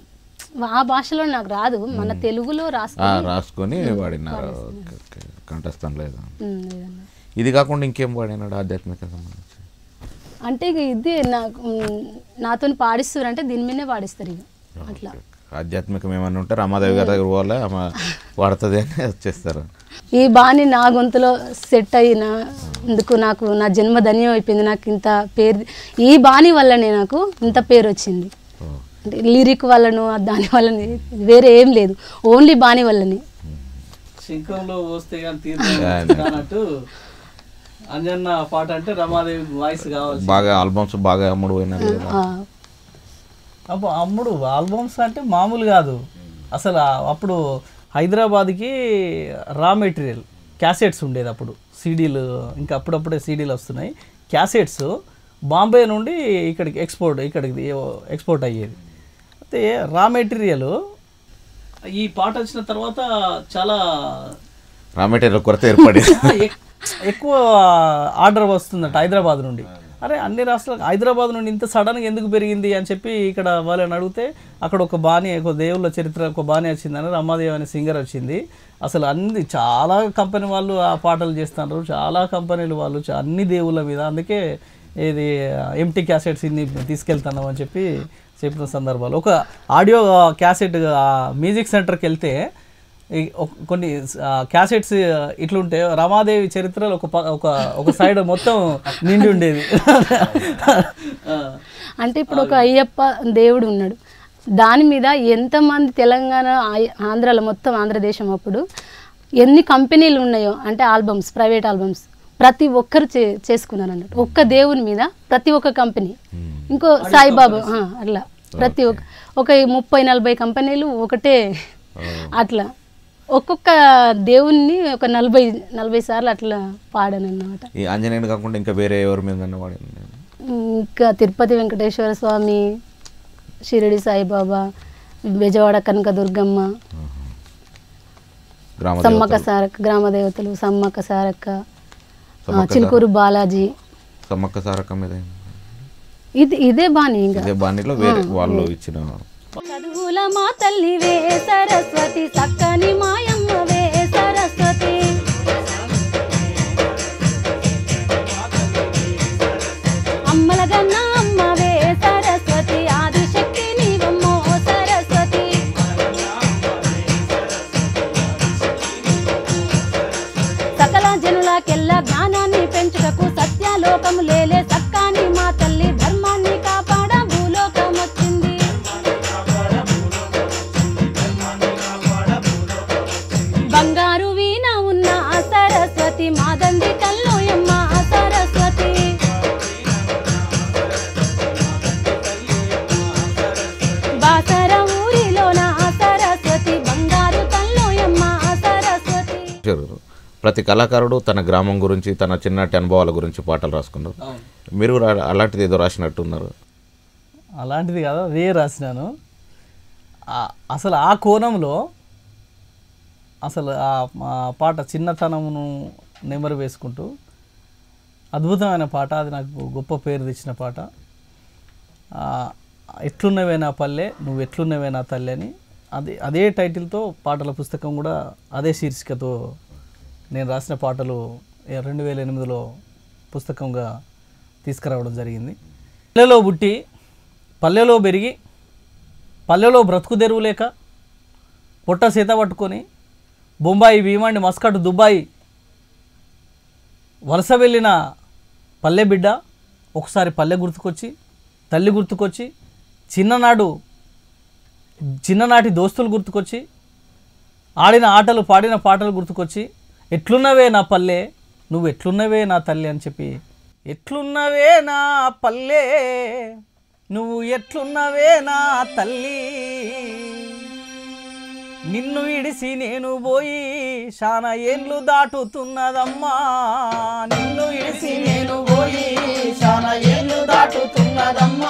ఆ భాషలో నాకు రాదు మన తెలుగులో ఆ, రాసుకుని రాసుకొని వాడినారు ఓకే ఓకే కంఠస్థం లేదా ఉమ్, లేదన్న. ఇది కాకుండా ఇంకేం వాడినాడు ఆధ్యాత్మిక సంబంధించి అంటే ఇక ఇది నాకు నాతో పాడిస్తారు అంటే దీని మీదనే పాడిస్తారు ఇక అట్లా ఆధ్యాత్మికం ఏమైనా ఉంటే రమాదేవి గారి దగ్గర పోవాలి ఆమె వాడుతుంది అని వచ్చేస్తారు ఈ బాణి నా గొంతులో సెట్ అయిన అందుకు నాకు నా జన్మ ధన్యం అయిపోయింది నాకు ఇంత పేరు ఈ బాణి వల్లనే నాకు ఇంత పేరు వచ్చింది ఓ, అంటే లిరిక్ వల్లను దాని వల్లని వేరే ఏం లేదు ఓన్లీ బాణి వల్లనే శంఖంలో వస్తే కానీ తీర్థం కానట్టు అంజన్న పాట అంటే రమాదేవి వాయిస్ కావాలి బాగా ఆల్బమ్స్ బాగా అమ్ముడు పోయినారు కదా ఆ, అప్పుడు అమ్ముడు ఆల్బమ్స్ అంటే మామూలు కాదు అసలు ఆ- అప్పుడు హైదరాబాద్కి రా మెటీరియల్ క్యాసెట్స్ ఉండేది అప్పుడు సీడీలు ఇంకా అప్పుడప్పుడే సీడీలు వస్తున్నాయి క్యాసెట్స్ బాంబే నుండి ఇక్కడికి ఎక్స్పోర్ట్ ఇక్కడికి ఎక్స్పోర్ట్ అయ్యేది అయితే రా మెటీరియల్ ఈ పాట వచ్చిన తర్వాత చాలా రా మెటీరియల్ కొరత ఏర్పడింది ఎక్- ఎక్కువ ఆర్డర్ వస్తుందట హైదరాబాద్ నుండి అరే అన్ని రాష్ట్రాలకు హైదరాబాద్ నుండి ఇంత సడన్గా ఎందుకు పెరిగింది అని చెప్పి ఇక్కడ వాళ్ళని అడిగితే అక్కడ ఒక బాణి ఒక దేవుళ్ళ చరిత్ర ఒక బాణి వచ్చిందని రమాదేవి అనే సింగర్ వచ్చింది అసలు అన్ని చాలా కంపెనీ వాళ్ళు ఆ పాటలు చేస్తున్నారు చాలా కంపెనీలు వాళ్ళు చా- అన్ని దేవుళ్ళ మీద అందుకే ఇది ఎంటీ క్యాసెట్స్ ఇన్ని తీసుకెళ్తున్నాం అని చెప్పి చెప్పిన సందర్భాలు ఒక ఆడియో క్యాసెట్ మ్యూజిక్ సెంటర్కి వెళ్తే ఈ ఒక- కొన్ని ఆ, క్యాసెట్స్ ఇట్లుంటే రమాదేవి చరిత్రలో ఒక ప- ఒక ఒక సైడ్ మొత్తం నిండి ఉండేది అంటే ఇప్పుడు ఒక అయ్యప్ప దేవుడు ఉన్నాడు దాని మీద ఎంతమంది తెలంగాణ ఆయ- ఆంధ్రాలో మొత్తం ఆంధ్రదేశం అప్పుడు ఎన్ని కంపెనీలు ఉన్నాయో అంటే ఆల్బమ్స్ ప్రైవేట్ ఆల్బమ్స్ ప్రతి ఒక్కరు చే చేసుకున్నారు అన్నట్టు ఒక్క దేవుని మీద ప్రతి ఒక్క కంపెనీ ఇంకో సాయిబాబా ఆ, అట్లా ప్రతి ఒక్క ఒక ముప్పై నలభై కంపెనీలు ఒకటే అట్లా ఒక్కొక్క దేవుణ్ణి ఒక నలభై నలభై సార్లు అట్లా పాడాను అన్నమాట ఈ ఆంజనేయుడు కాకుండా ఇంకా వేరే ఎవరి మీద వాడింది ఇంకా తిరుపతి వెంకటేశ్వర స్వామి షిరిడి సాయిబాబా బెజవాడ కనకదుర్గమ్మ గ్రామ సమ్మక్క సారక్క గ్రామ దేవతలు సమ్మక్క సారక్క ఆ, చిలుకూరు బాలాజీ సమ్మక్క సారక్క మీద ఏం? ఇది ఇదే బాని ఇంకా ఇదే బాణిలో వేరే వాళ్ళు ఇచ్చిన చదువుల మా తల్లివే సరస్వతి చక్కని మాయమ్మవే సరస్వతి అమ్మల గన్న అమ్మవే సరస్వతి ఆదిశక్తి నీవమ్మో సరస్వతి సకల జనులకెల్లా జ్ఞానాన్ని పెంచుటకు సత్యలోకము లేలే సక్కాని మా తల్లి ధర్మాన్ని కాపాడ భూలోకం వచ్చింది బంగారు వీణ ఉన్న ఆ సరస్వతి మాదంది కల్లోయమ్మ ఆ సరస్వతి బాసర ఊరిలోన ఆ సరస్వతి బంగారు కల్లోయమ్మ ఆ సరస్వతి చేశారు. ప్రతి కళాకారుడు తన గ్రామం గురించి తన చిన్నటి అనుభవాల గురించి పాటలు రాసుకున్నారు అవును. మీరు కూడా అలాంటిది ఏదో రాసినట్టున్నారు అలాంటిది కాదు అదే రాసినాను ఆ- అసలు ఆ కోణంలో అసలు ఆ ఆ పాట చిన్నతనమును నెమరు వేసుకుంటూ అద్భుతమైన పాట అది నాకు గొప్ప పేరు తెచ్చిన పాట ఆ, ఎట్లున్నవే నా పల్లె నువ్వు ఎట్లున్నవే నా తల్లి అని అదే అదే టైటిల్తో పాటల పుస్తకం కూడా అదే శీర్షికతో నేను రాసిన పాటలు ఏ- రెండు వేల ఎనిమిదిలో పుస్తకంగా తీసుకురావడం జరిగింది పల్లెలో పుట్టి పల్లెలో పెరిగి పల్లెలో బ్రతుకు తెరువు లేక పొట్ట సీత పట్టుకొని బొంబాయి భీమాండి మస్కట్ దుబాయ్ వలస వెళ్ళిన పల్లె బిడ్డ ఒకసారి పల్లె గుర్తుకొచ్చి తల్లి గుర్తుకొచ్చి చిన్ననాడు చిన్ననాటి దోస్తులు గుర్తుకొచ్చి ఆడిన ఆటలు పాడిన పాటలు గుర్తుకొచ్చి ఎట్లున్నవే నా పల్లె నువ్వు ఎట్లున్నవే నా తల్లి అని చెప్పి ఎట్లున్నవే నా పల్లె నువ్వు ఎట్లున్నవే నా తల్లి నిన్ను విడిసి నేను పోయి శానా ఏండ్లు దాటుతున్నదమ్మా నిన్ను విడిసి నేను పోయి శానా ఏండ్లు దాటుతున్నదమ్మా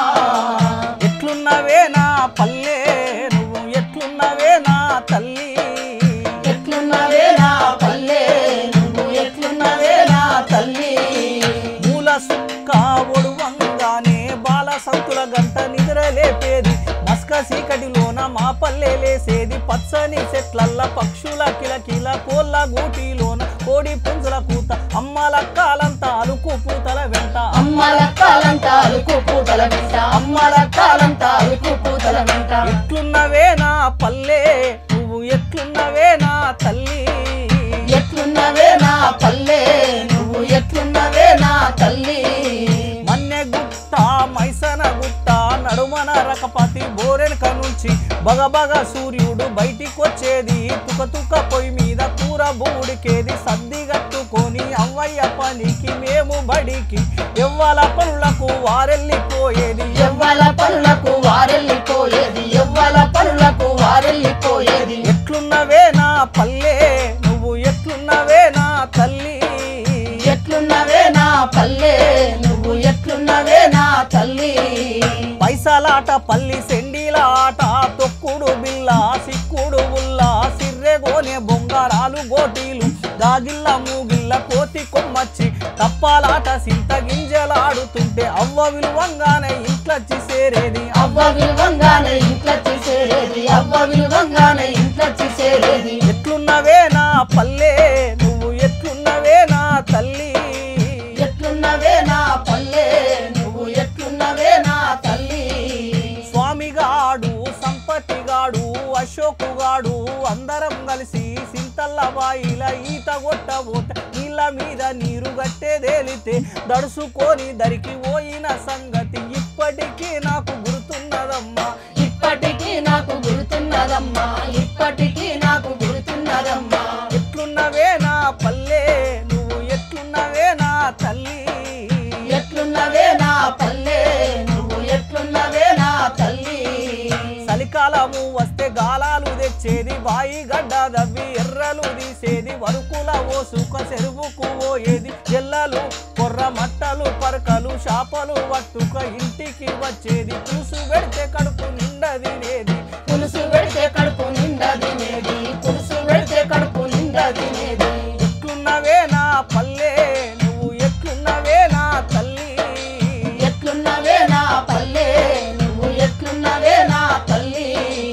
ఎట్లున్నవే నా పల్లె నువ్వు ఎట్లున్నవే నా తల్లి ఎట్లున్నవే నా పల్లె నువ్వు ఎట్లున్నవే నా తల్లి మూల సుక్క ఒడువంగానే బాల సంతుల గంట నిద్ర లేపేది మస్క చీకటిలోన మా పల్లె లేసేది పచ్చని చెట్లల్ల పక్షుల కిలకిల కోళ్ళ గూటిలోన కోడి పుంజుల కూత అమ్మల కాలంతా అలుకు పూతల వెంట అమ్మల కాలంతా అలుకు పూతల వెంట అమ్మల కాలంతా అలుకు పూతల వెంట ఎట్లున్నవే నా పల్లె నువ్వు ఎట్లున్నవే నా తల్లి ఎట్లున్నవే నా పల్లె నువ్వు ఎట్లున్నవే నా తల్లి మన్నె గుట్ట మైసన గుట్ట నడుమన రకపతి బోరెనక నుంచి బగబగ సూర్యుడు బయటికొచ్చేది తుక తుక పొయ్యి మీద కూర బూడికేది సద్ది కట్టుకొని అవ్వయ్య పనికి మేము బడికి ఎవ్వల పనులకు వారెళ్ళిపోయేది ఎవ్వల పనులకు వారెళ్ళిపోయేది ఎవ్వల పనులకు వారెళ్ళిపోయేది ఎట్లున్నవే నా పల్లె నువ్వు ఎట్లున్నవే నా తల్లి ఎట్లున్నవే నా పల్లె నువ్వు ఎట్లున్నవే నా తల్లి పైసలాట పల్లి సెండిల ఆట తొక్కుడు బిల్ల సిక్కుడు ఉల్ల సిర్రెగోనె బొంగరాలు గోటీలు గాగిల్ల మూగిల్ల కోతి కొమ్మచ్చి తప్పాలాట సింత గింజలాడుతుంటే అవ్వ విలువంగానే ఇంట్లొచ్చి సేరేది అవ్వ విలువంగానే ఇంట్లొచ్చి చేరేది అవ్వ విలువంగానే ఇంట్లొచ్చి చేరేది ఎట్లున్నవే నా పల్లె నువ్వు ఎట్లున్నవే నా తల్లి ఎట్లున్నవే నా పల్లె నువ్వు ఎట్లున్నవే నా తల్లి స్వామిగాడు సంపత్తిగాడు అశోకుగాడు అందరం కలిసి సింతల్ల బాయిల ఈత కొట్టబోతే నీళ్ళ మీద నీరు గట్టేదేలితే దడుసుకొని దరికి పోయిన సంగతి ఇప్పటికీ నాకు గుర్తున్నదమ్మా ఇప్పటికీ నాకు గుర్తున్నదమ్మా ఇప్పటికీ నాకు గుర్తున్నదమ్మా ఎట్లున్నవే నా పల్లె నువ్వు ఎట్లున్నవే నా తల్లి ఎట్లున్నవే నా పల్లె నువ్వు ఎట్లున్నవే నా తల్లి చలికాలము వస్తే గాలాలు తెచ్చేది బాయి గడ్డ దవ్వి ఎర్రలు తీసేది వరుకుల ఓసుక చెరువుకు పోయేది ఎల్లలు కొర్ర మట్టలు పరకలు చేపలు పట్టుక ఇంటికి వచ్చేది చూసు పెడితే కడుపు నిండా తినేది పులుసు పెడితే కడుపు నిండా తినేది పులుసు పెడితే కడుపు నిండా తినేది ఎట్లున్నవే నా పల్లె నువ్వు ఎట్లున్నవే నా తల్లి ఎట్లున్నవే నా పల్లె నువ్వు ఎట్లున్నవే నా తల్లి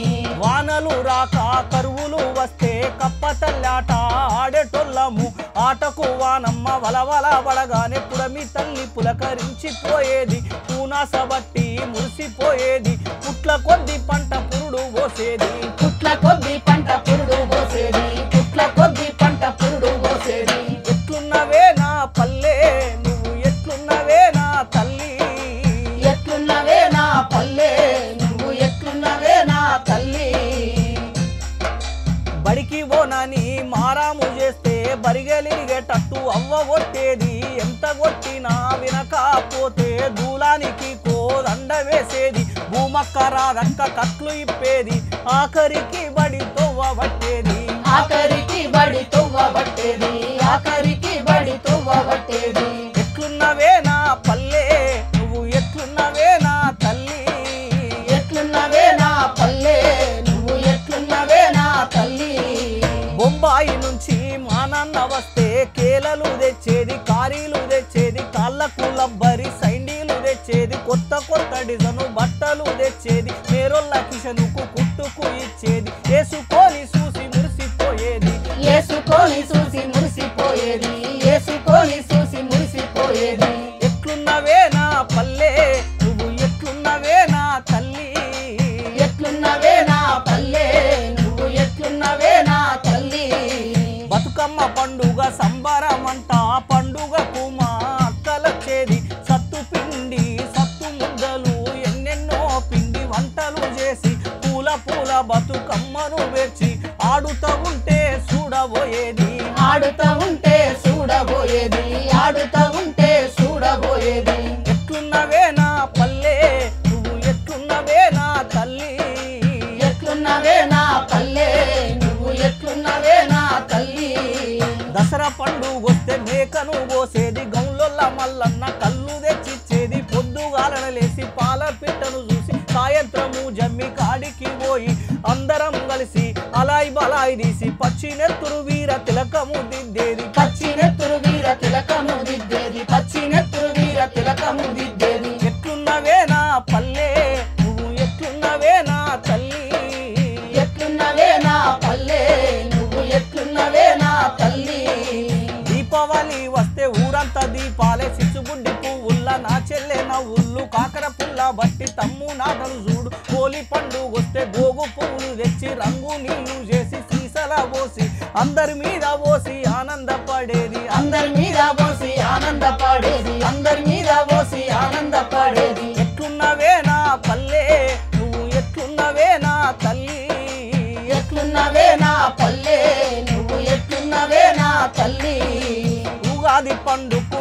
వానలు రాక కరువులు వస్తే కప్ప తల్లాట ఆడేటోళ్ళము ఆటకు వానమ్మ వలవల పడగానే పుడమి తల్లి పులకరించిపోయేది పూనాస బట్టి మురిసిపోయేది పుట్ల కొద్ది పంట పురుడు పోసేది పుట్ల కొద్ది పంట పురుడు పోసేది పుట్ల కొద్ది పంట పురుడు పోసేది ఎట్లున్నవే నా పల్లె నువ్వు ఎట్లున్నవే నా తల్లి ఎట్లున్నవే నా పల్లె నువ్వు ఎట్లున్నవే నా తల్లి బడికి పోనని మారాము చేస్తే బరిగెలిగేటట్టు అవ్వ కొట్టేది ఎంత కొట్టినా వినకపోతే దూలానికి కోదండ వేసేది భూమక్క రాదక్క కట్లు ఇప్పేది ఆఖరికి బడి తొవ్వ పట్టేది ఆఖరికి బడి తువ్వ పట్టేది ఆఖరికి బడి తువ్వ పట్టేది ఎట్లున్నవే నా పల్లె నువ్వు ఎట్లున్నవే నా తల్లి ఎట్లున్నవే నా పల్లె నువ్వు ఎట్లున్నవే నా తల్లి బొంబాయి నుంచి మా నాన్న వస్తే కేలలు తెచ్చేది కారీలు తెచ్చేది కాళ్ళకు లబ్బరి సైండీలు తెచ్చేది కొత్త కొత్త డిజైను బట్టలు తెచ్చేది మేరొల్ల కిషనుకు కుట్టుకు ఇచ్చేది వేసుకొని చూసి మురిసిపోయేది ఏసుకొని చూసి మురిసిపోయేది ఏసుకొని చూసి మురిసిపోయేది ఎట్లున్నవే నా పల్లె నువ్వు ఎట్లున్నవే నా తల్లి ఎట్లున్నవే నా పల్లె నువ్వు ఎట్లున్నవే నా తల్లి బతుకమ్మ పండుగ సంబరమంట పండుగకు మా అక్కలొచ్చేది సత్తు పిండి సత్తు ముద్దలు ఎన్నెన్నో పిండి వంటలు చేసి పూల పూల బతుకమ్మను వేర్చి ఆడుతూ ఉంటే చూడబోయేది ఆడుతా ఉంటే చూడబోయేది ఆడుతా ఉంటే చూడబోయేది ఎట్లున్నవే నా పల్లె నువ్వు ఎట్లున్నవే నా తల్లి ఎట్లున్నవే నా పల్లె పండుగొస్తే మేకను పోసేది గౌన్లొల్ల మల్లన్న కళ్ళు తెచ్చిచ్చేది పొద్దుగాలన లేసి పాల పిట్టను చూసి సాయంత్రము జమ్మి కాడికి పోయి అందరం కలిసి అలాయి బలాయి తీసి పచ్చి నెత్తురు వీర తిలకము దిద్దేది పచ్చి నెత్తురు వీర తిలకము దిద్దేది పచ్చి నెత్తురు వీర తిలకము దిద్దేది ఎట్లున్నవే నా పల్లె నువ్వు ఎట్లున్నవే నా తల్లి ఎట్లున్నవే నా పల్లె నువ్వు ఎట్లున్నవే నా తల్లి దీపావళి వస్తే ఊరంతా దీపాలే సిచ్చుబుడ్డి పువ్వుల్ల నా చెల్లె నవ్వుళ్ళు కాకర పుల్ల బట్టి తమ్ము నాటలు చూడు హోలీ పండుగ వస్తే గోగు పువ్వులు తెచ్చి రంగు నీళ్లు చేసి సీసల పోసి అందరి మీద పోసి ఆనందపడేది అందరి మీద పోసి ఆనందపడేది అందరి మీద పోసి ఆనందపడేది ఎట్లున్నవే నా పల్లె నువ్వు ఎట్లున్నవే నా తల్లి ఎట్లున్నవే నా పల్లె నువ్వు ఎట్లున్నవే నా తల్లి ఉగాది పండుకు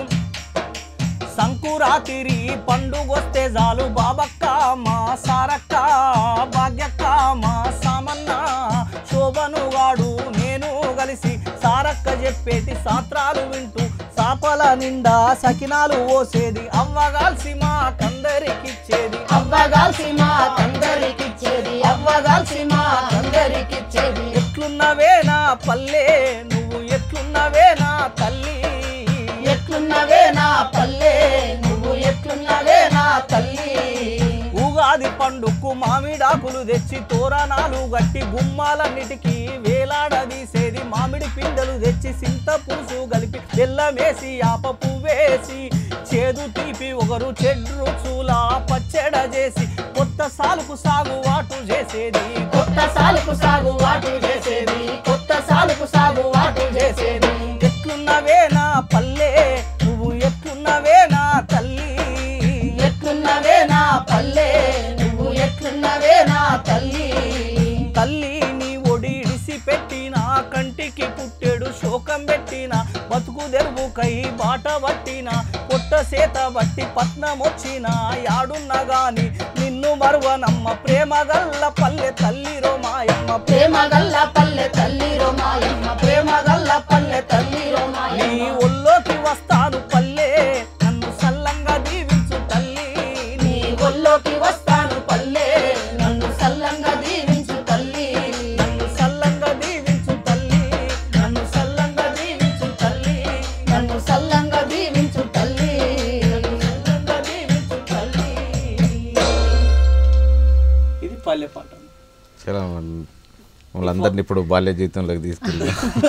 సంకురాతిరి పండుగొస్తే చాలు బాబక్క మా సారక్క భాగ్యక్క మా సామన్న శోభనుగాడు నేను కలిసి సారక్క చెప్పేటి సాత్రాలు వింటూ సాపల నిండా సకినాలు ఓసేది అవ్వగాల్సి మా కందరికిచ్చేది అవ్వగాల్సి మా కందరికిచ్చేది అవ్వగాల్సి మా కందరికిచ్చేది ఎట్లున్నవే నా పల్లె నువ్వు ఎట్లున్నవే నా తల్లి ఎట్లున్నవే నా పల్లె నువ్వు ఎట్లున్నవే నా తల్లి ఉగాది పండుకు మామిడాకులు తెచ్చి తోరణాలు గట్టి గుమ్మాలన్నిటికీ వేలాడదీసేది మామిడి పిందెలు తెచ్చి సింత పులుసు కలిపి బెల్లమేసి ఆప పువ్వేసి చేదు తీపి ఒకరు చెడ్రు చూలా పచ్చడ చేసి కొత్త సాలుకు సాగు వాటు చేసేది కొత్త సాలుకు సాగు వాటు చేసేది కొత్త సాలుకు సాగు వాటు చేసేది ఎట్లున్నవే నా పల్లె నువ్వు ఎట్లున్నవే నా తల్లి ఎట్లున్నవే నా పల్లె నువ్వు ఎట్లున్నవే నా తల్లి తల్లి నీ ఒడి ఇడిసి పెట్టిన కంటికి పుట్టెడు శోకం పెట్టిన బతుకు తెరువుకై బాట పట్టిన పొట్ట సేత బట్టి పట్నం వచ్చిన యాడున్న గాని నిన్ను మరువనమ్మ ప్రేమ గల్ల పల్లె తల్లి రోమాయమ్మ ప్రేమ గల్ల పల్లె తల్లి రోమాయమ్మ ప్రేమ గల్ల పల్లె తల్లి నీ రోమాయమ్మ ఒళ్ళోకి వస్తాను పల్లె నన్ను సల్లంగా దీవించు తల్లి నీ ఒళ్ళోకి వస్తాను పల్లె నన్ను సల్లంగా దీవించు తల్లి నన్ను సల్లంగా దీవించు తల్లి నన్ను సల్లంగా దీవించు తల్లి నన్ను సల్లంగా దీవించు తల్లి సల్లంగా దీవించు తల్లి ఇది పల్లె పాట చాలా మన- మమ్మల్ని అందరినీ ఇప్పుడు బాల్య జీవితంలోకి తీసుకెళ్ళి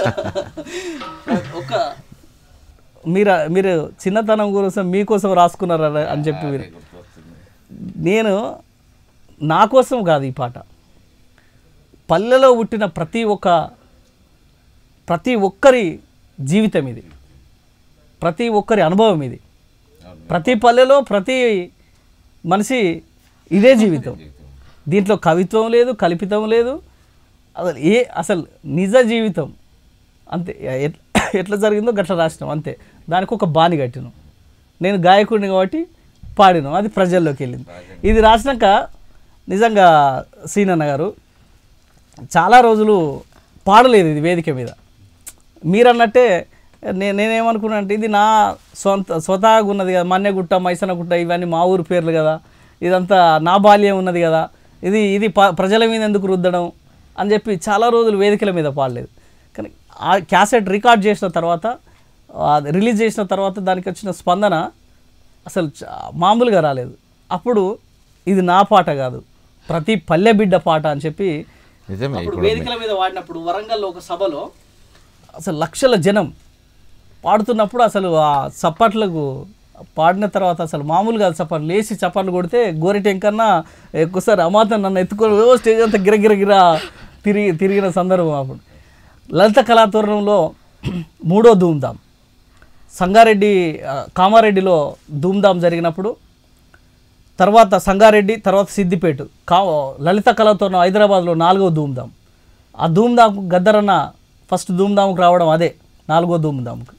ఒక మీరు మీరు చిన్నతనం కోసం మీకోసం రాసుకున్నారు అని- అని చెప్పి మీరు నేను నా కోసం కాదు ఈ పాట పల్లెలో పుట్టిన ప్రతి ఒక్క ప్రతి ఒక్కరి జీవితం ఇది ప్రతి ఒక్కరి అనుభవం ఇది ప్రతి పల్లెలో ప్రతి మనిషి ఇదే జీవితం దీంట్లో కవిత్వం లేదు కల్పితం లేదు అసలు ఏ అసలు నిజ జీవితం అంతే ఎట్- ఎట్లా జరిగిందో గట్ల రాసినాం అంతే దానికి ఒక బాని కట్టినాం నేను గాయకుడిని కాబట్టి పాడినాం అది ప్రజల్లోకి వెళ్ళింది ఇది రాసినాక నిజంగా సీనన్న గారు చాలా రోజులు పాడలేదు ఇది వేదిక మీద మీరన్నట్టే నేను నేనేమనుకున్నా అంటే ఇది నా సొంత స్వతహాగా ఉన్నది కదా మన్నెగుట్ట మైసనగుట్ట ఇవన్నీ మా ఊరు పేర్లు కదా ఇదంతా నా బాల్యం ఉన్నది కదా ఇది ఇది ప ప్రజల మీద ఎందుకు రుద్దడం అని చెప్పి చాలా రోజులు వేదికల మీద పాడలేదు కానీ ఆ క్యాసెట్ రికార్డ్ చేసిన తర్వాత అది రిలీజ్ చేసిన తర్వాత దానికి వచ్చిన స్పందన అసలు చా- మామూలుగా రాలేదు అప్పుడు ఇది నా పాట కాదు ప్రతి పల్లె బిడ్డ పాట అని చెప్పి నిజమే అప్పుడు ఇప్పుడు వేదికల మీద వాడినప్పుడు వరంగల్లో ఒక సభలో అసలు లక్షల జనం పాడుతున్నప్పుడు అసలు ఆ చప్పట్లకు పాడిన తర్వాత అసలు మామూలుగా కాదు చప్పట్లు లేచి చప్పట్లు కొడితే గోరిటెంకన్నా ఎక్కువసారి అమాతం నన్ను ఎత్తుకొని ఓ స్టేజ్ అంతా గిరగిరగిర తిరిగి తిరిగిన సందర్భం అప్పుడు లలిత కళాతోరణంలో మూడో ధూమ్ధామ్ సంగారెడ్డి ఆ, కామారెడ్డిలో ధూమ్ధామ్ జరిగినప్పుడు తర్వాత సంగారెడ్డి తర్వాత సిద్దిపేట కా లలిత కళాతోరణం హైదరాబాద్లో నాలుగో ధూమ్ధామ్ ఆ ధూమ్ధామ్ గద్దరన్న ఫస్ట్ ధూమ్ధామ్కి రావడం అదే నాలుగో ధూమ్ధామ్కి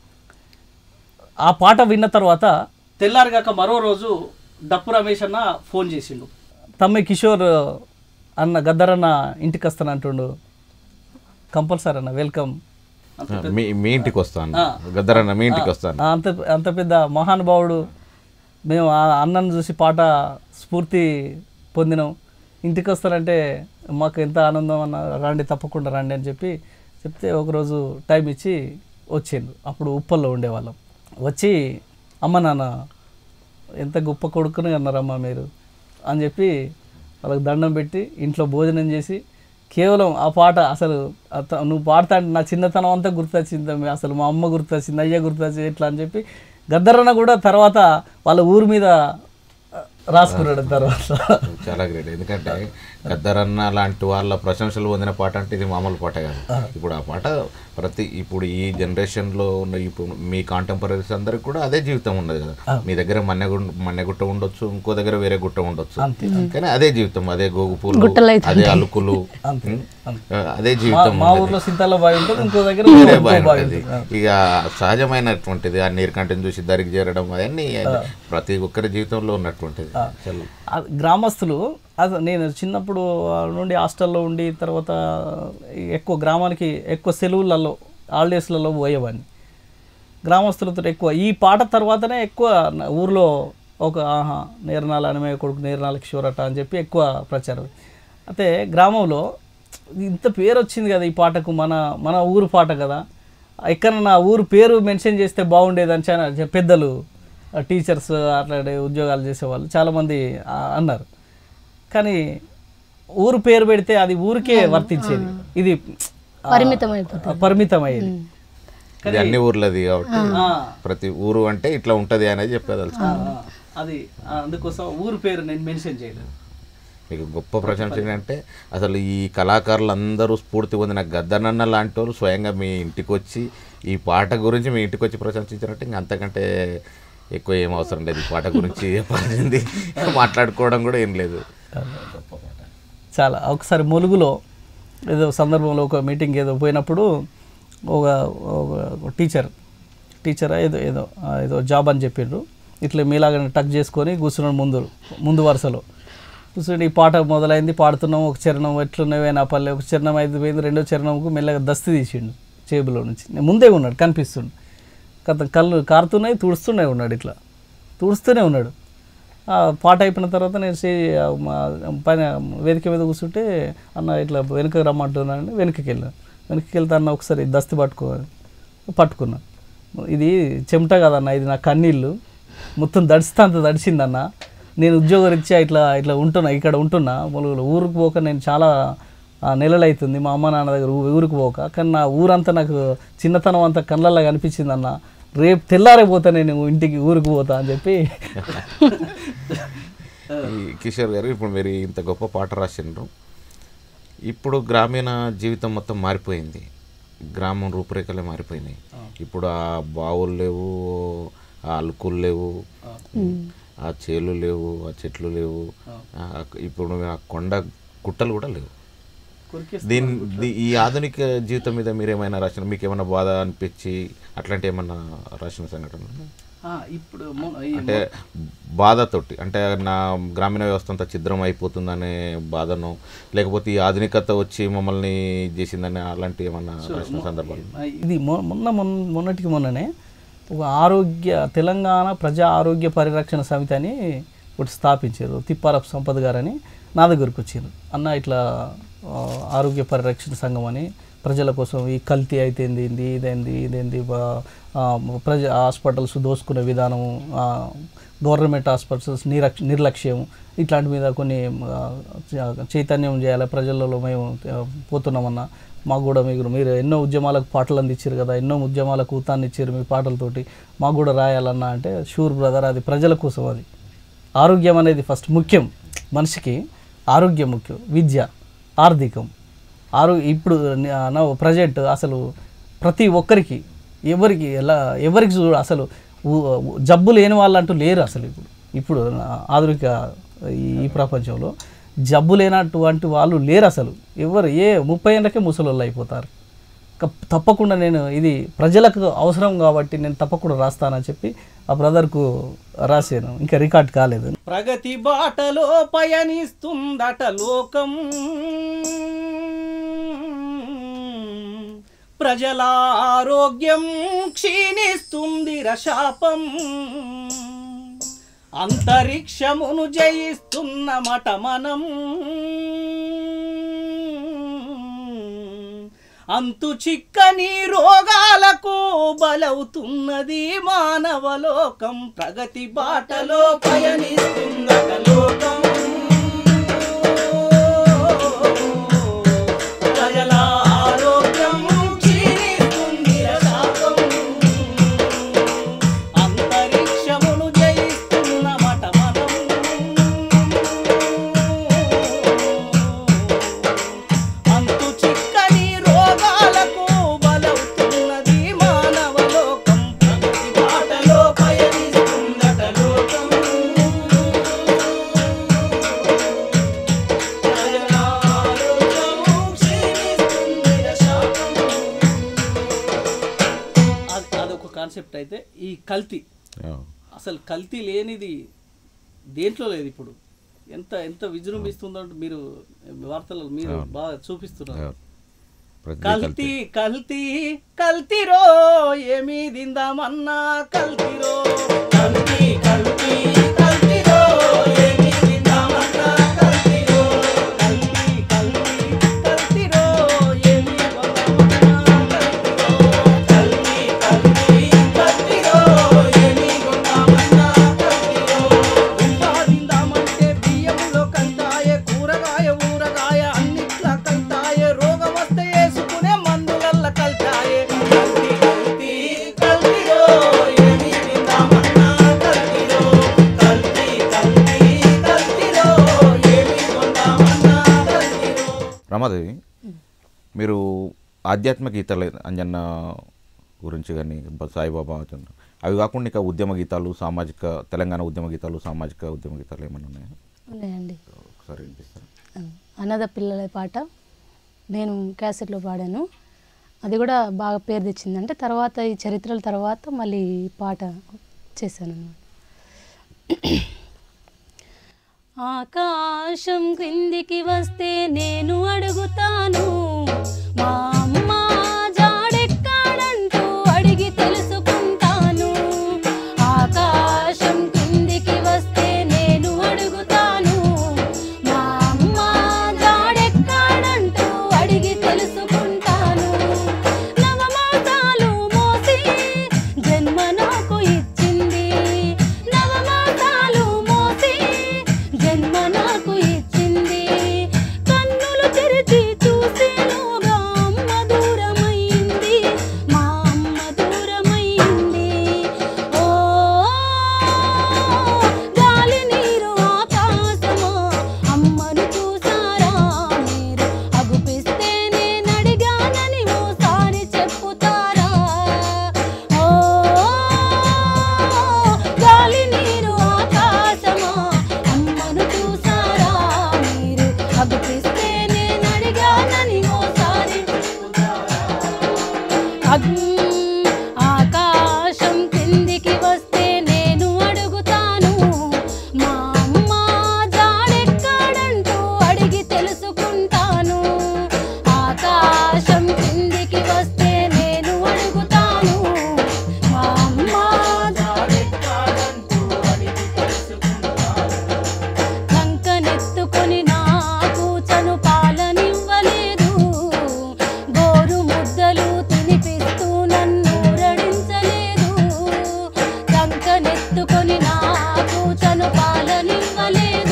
ఆ పాట విన్న తర్వాత తెల్లారిగాక మరో రోజు డప్పు రమేష్ అన్న ఫోన్ చేసిండు తమ్మి కిషోర్ అన్న గద్దరన్న ఇంటికి వస్తానంటుండు కంపల్సరీ అన్న వెల్కమ్ మీ మీ ఇంటికి వస్తాను గద్దరన్న మీ ఇంటికి వస్తాను ఆ, అంత అంత పెద్ద మహానుభావుడు మేము ఆ అన్నను చూసి పాట స్ఫూర్తి పొందినాం ఇంటికి వస్తారంటే మాకు ఎంత ఆనందం అన్న రండి తప్పకుండా రండి అని చెప్పి చెప్తే ఒకరోజు టైం ఇచ్చి వచ్చిండు అప్పుడు ఉప్పల్లో ఉండేవాళ్ళం వచ్చి అమ్మ నాన్న ఎంత గొప్ప కొడుకుని అన్నారమ్మా మీరు అని చెప్పి వాళ్ళకి దండం పెట్టి ఇంట్లో భోజనం చేసి కేవలం ఆ పాట అసలు అత- నువ్వు పాడతా అంటే నా చిన్నతనం అంతా గుర్తొచ్చింది అమ్మ. అసలు మా అమ్మ గుర్తొచ్చింది అయ్య గుర్తొచ్చింది ఇట్లా అని చెప్పి గద్దరన్న కూడా తర్వాత వాళ్ళ ఊరి మీద ఆ, రాసుకున్నాడు తర్వాత చాలా గ్రేట్ ఎందుకంటే గద్దరన్న లాంటి వాళ్ళ ప్రశంసలు పొందిన పాట అంటే ఇది మామూలు పాట కాదు ఇప్పుడు ఆ పాట ప్రతి ఇప్పుడు ఈ జనరేషన్లో ఉన్న ఇప్పుడు మీ కాంటెంపరీస్ అందరికి కూడా అదే జీవితం ఉన్నది కదా మీ దగ్గర మన్నెగుండ మన్నెగుట్ట ఉండొచ్చు ఇంకో దగ్గర వేరే గుట్ట ఉండొచ్చు కానీ అదే జీవితం అదే గోగు పూలు గుట్టలు అయితే అదే అలుకులు ఉం? అదే జీవితం మా ఉన్నది. ఊర్లో సింతాల బావి ఉంటుంది ఇంకో దగ్గర వేరే ఇంకో బాయ్ బావి ఉంటుంది ఉంటుంది. ఇక సహజమైనటువంటిది ఆ నీరు కంటిని చూసి దరికి చేరడం అవన్నీ ప్రతి ఒక్కరి జీవితంలో ఉన్నటువంటిది అసలు ఆ గ్రామస్తులు అది నేను చిన్నప్పుడు నుండి హాస్టల్లో ఉండి తర్వాత ఎక్కువ గ్రామానికి ఎక్కువ సెలవులలో హాలిడేస్లలో పోయేవాడిని గ్రామస్తులతో ఎక్కువ ఈ పాట తర్వాతనే ఎక్కువ నా ఊర్లో ఒక ఆహా నేర్నాల అనమే కొడుకు నేర్నాల కిషోరట అని చెప్పి ఎక్కువ ప్రచారం అయితే గ్రామంలో ఇంత పేరు వచ్చింది కదా ఈ పాటకు మన మన ఊరు పాట కదా ఎక్కడన్నా ఊరు పేరు మెన్షన్ చేస్తే బాగుండేదని చాలా పెద్దలు టీచర్స్ అట్లాంటి ఉద్యోగాలు చేసేవాళ్ళు చాలామంది ఆ, అన్నారు కానీ ఊరు పేరు పెడితే అది ఊరికే వర్తించేది ఇది ఆ, పరిమితం అయిపోతుంది పరిమితం అయ్యేది ఇది అన్ని ఊర్లది కాబట్టి ఆ, ప్రతి ఊరు అంటే ఇట్లా ఉంటది అనేది చెప్పేదలుచు ఆ, అది ఆ, అందుకోసం ఊరు పేరు నేను మెన్షన్ చేయలేదు మీకు గొప్ప ప్రశంస ఏంటంటే అసలు ఈ కళాకారులు అందరూ స్ఫూర్తి పొందిన గద్దనన్న లాంటి వాళ్ళు స్వయంగా మీ ఇంటికి వచ్చి ఈ పాట గురించి మీ ఇంటికి వచ్చి ప్రశంసించినట్టు ఇంకా అంతకంటే ఎక్కువ ఏం అవసరం లేదు ఈ పాట గురించి చెప్పాల్సింది మాట్లాడుకోవడం కూడా ఏం లేదు చాలా ఒకసారి ములుగులో ఏదో సందర్భంలో ఒక మీటింగ్ ఏదో పోయినప్పుడు ఒక ఒక టీచర్ టీచర్ ఏదో ఏదో ఆ, ఏదో జాబ్ అని చెప్పిండ్రు ఇట్లా మీలాగానే టక్ చేసుకొని కూర్చున్నాడు ముందు ముందు వరుసలో కూర్చొని ఈ పాట మొదలైంది పాడుతున్నాం ఒక చరణం ఎట్లున్నాయి నా పల్లె ఒక చరణం ఐదు పోయింది రెండో చరణంకు మెల్లగా దస్తి తీసిండు చేబులో నుంచి నేను ముందే ఉన్నాడు కనిపిస్తుండు కథ కళ్ళు కారుతున్నాయి తుడుస్తూనే ఉన్నాడు ఇట్లా తుడుస్తూనే ఉన్నాడు ఆ పాట అయిపోయిన తర్వాత నేను సే మా పైన వేదిక మీద కూర్చుంటే అన్న ఇట్లా వెనుక రమ్మంటున్నాను వెనుకకి వెళ్ళాను వెనుకకి వెళ్తే అన్న ఒకసారి దస్తి పట్టుకో పట్టుకున్నా ఇది చెమట కదన్న ఇది నా కన్నీళ్ళు మొత్తం దడిస్తే అంత దడిచిందన్న నేను ఉద్యోగరీత్యా ఇట్లా ఇట్లా ఉంటున్నా ఇక్కడ ఉంటున్నా ములుగులో ఊరికి పోక నేను చాలా ఆ, నెలలు అవుతుంది మా అమ్మ నాన్న దగ్గర ఊ- ఊరికి పోక కానీ నా ఊరంతా నాకు చిన్నతనం అంతా కళ్ళల్లో కనిపించింది అన్న రేపు తెల్లారే పోతా నేను ఇంటికి ఊరికి పోతా అని చెప్పి ఈ కిషోర్ గారు ఇప్పుడు మీరు ఇంత గొప్ప పాట రాసిండ్రు ఇప్పుడు గ్రామీణ జీవితం మొత్తం మారిపోయింది గ్రామం రూపురేఖలే మారిపోయినాయి ఇప్పుడు ఆ బావులు లేవు ఆ అలుకులు లేవు ఆ చేలు లేవు ఆ చెట్లు లేవు ఆ, ఇప్పుడు ఆ కొండ గుట్టలు కూడా లేవు దీని దీ- ఈ ఆధునిక జీవితం మీద మీరు ఏమైనా రాసిన మీకు ఏమైనా బాధ అనిపించి అట్లాంటి ఏమన్నా రాసిన సంఘటన ఆ, ఇప్పుడు మొ- ఈ అంటే బాధతోటి అంటే నా గ్రామీణ వ్యవస్థ అంతా ఛిద్రం అయిపోతుందనే బాధను లేకపోతే ఈ ఆధునికత వచ్చి మమ్మల్ని ఇది చేసిందనే అలాంటి ఏమన్నా రాసిన సందర్భాలు ఆ, ఇది మొ- మొన్న మొన్న మొన్నటికి మొన్ననే ఒక ఆరోగ్య తెలంగాణ ప్రజా ఆరోగ్య పరిరక్షణ సమితి అని ఒకటి స్థాపించారు తిప్పారపు సంపద్ గారని నా దగ్గరకు వచ్చారు అన్న ఇట్లా ఆ, ఆరోగ్య పరిరక్షణ సంఘం అని ప్రజల కోసం ఈ కల్తీ అయితే ఏంది ఇదేంది ఇదేంది బా- ఆ, ప్రజ హాస్పిటల్స్ దోసుకునే విధానము ఆ, గవర్నమెంట్ హాస్పిటల్స్ నిరక్ష నిర్లక్ష్యం ఇట్లాంటి మీద కొన్ని ఆ, చ- చైతన్యం చేయాలి ప్రజలలో మేము ఆ, పోతున్నామన్నా మాకు కూడా మీరు మీరు ఎన్నో ఉద్యమాలకు పాటలు అందించారు కదా ఎన్నో ఉద్యమాలకు ఊతాన్ని ఇచ్చారు మీ పాటలతోటి మాకు కూడా రాయాలన్నా అంటే షూర్ బ్రదర్ అది ప్రజల కోసం అది ఆరోగ్యం అనేది ఫస్ట్ ముఖ్యం మనిషికి ఆరోగ్యం ముఖ్యం విద్య ఆర్థికం ఆరో ఇప్పుడు నా ప్రజెంట్ అసలు ప్రతి ఒక్కరికి ఎవరికి ఎలా ఎవరికి చూడ అసలు ఊ- ఊ- జబ్బు లేని వాళ్ళు అంటూ లేరు అసలు ఇప్పుడు ఇప్పుడు నా ఆధునిక ఈ ఈ ప్రపంచంలో జబ్బు లేనటువంటి వాళ్ళు లేరు అసలు ఎవరు ఏ ముప్పై ఏళ్ళకే ముసలోళ్ళు అయిపోతారు క- తప్పకుండా నేను ఇది ప్రజలకు అవసరం కాబట్టి నేను తప్పకుండా రాస్తానని చెప్పి ఆ బ్రదర్కు రాశాను ఇంకా రికార్డ్ కాలేదు ప్రగతి బాటలో పయనిస్తుందట లోకం ప్రజల ఆరోగ్యం క్షీణిస్తుంది రశాపం అంతరిక్షమును జయిస్తున్న మట మనం అంతు చిక్కని రోగాలకు బలవుతున్నది మానవలోకం ప్రగతి బాటలో పయనిస్తున్నద లోకం ప్రజల ఆరోగ్యం క్షీణిస్తుంది రశాపం. అంతరిక్షమును జయిస్తున్న మట మనం అంతు చిక్కని రోగాలకు బలవుతున్నది మానవలోకం ప్రగతి బాటలో పయనిస్తుందట లోకం ప్రజల ఆరోగ్యం క్షీణిస్తుంది రశాపం. అది అదొక కాన్సెప్ట్ అయితే ఈ కల్తీ అసలు కల్తీ లేనిది దేంట్లో లేదు ఇప్పుడు ఎంత ఎంత విజృంభిస్తుందో అంటే మీరు వార్తలు మీరు బాగా చూపిస్తున్నారు ప్రతి కల్తీ కల్తీ కల్తీరో ఏమి దిందామన్నా కల్తీరో కల్తీ కల్తీ కల్తీరో ఏమి దిందామన్నా కల్తీరో కల్తీ కల్తీ కల్తీరో ఏమి కొందామన్నా కల్తీరో కల్తీ కల్తీ కల్తీరో ఏమి కొందామన్నా కల్తీరో ఉపాదిందామంటే బియ్యంలో కంటాయే కూరగాయ ఊరగాయ అన్నిట్లా కంటాయే రోగం వస్తే వేసుకునే మందులల్ల కల్టాయే కల్తీ కల్తీ కల్తీరో ఏమి తిందామన్నా కల్తీరో కల్తీ కల్తీ కల్తీరో ఏమి కొందామన్నా కల్తీరో రమాదేవి మీరు ఆధ్యాత్మిక గీతాలు అంజన్న గురించి కానీ సాయిబాబా అతను- అవి కాకుండా ఇంకా ఉద్యమ గీతాలు సామాజిక తెలంగాణ ఉద్యమ గీతాలు సామాజిక ఉద్యమ గీతాలు ఏమైనా ఉన్నాయా ఉన్నాయండి ఒకసారి వినిపిస్తారా అన్నద పిల్లల పాట నేను క్యాసెట్లో పాడాను అది కూడా బాగా పేరు తెచ్చింది అంటే తర్వాత ఈ చరిత్రల తర్వాత మళ్ళీ ఈ పాట చేశాను అన్నమాట ఆకాశం క్రిందికి వస్తే నేను అడుగుతాను మా అమ్మ జాడెక్కాడంటూ అడిగి తెలుసుకుంటాను ఆకాశం క్రిందికి వస్తే నేను అడుగుతాను మా అమ్మ జాడెక్కాడంటూ అడిగి తెలుసుకుంటాను నవమాసాలు మోసి జన్మ నాకు ఇచ్చింది నవమాసాలు మోసి జన్మ నాకు ఇచ్చింది కన్నులు తెరిచి చూసేలోగా అమ్మ దూరమైంది మా అమ్మ దూరమైంది ఓ గాలి నీరు ఆకాశమా అమ్మను చూసారా మీరు అగుపిస్తే నేను అడిగానని ఓసారి చెప్పుతారా ఓ గాలి నీరు ఆకాశమా అమ్మను చూసారా మీరు అగుపిస్తే నేను అడిగానని ఓసారి అగ్- ఆకాశం కిందికి వస్తే నేను అడుగుతాను మా అమ్మ జాడెక్కాడంటూ అడిగి తెలుసుకుంటాను ఆకాశం కిందికి వస్తే నేను అడుగుతాను మా అమ్మ జాడెక్కాడంటూ అడిగి కంకనెత్తుకొని నాకు చను పాలనివ్వలేదు గోరు ముద్దలు తినిపిస్తూ నన్ను రడించలేదు కంకనెత్తుకొని నాకు చను పాలనివ్వలేదు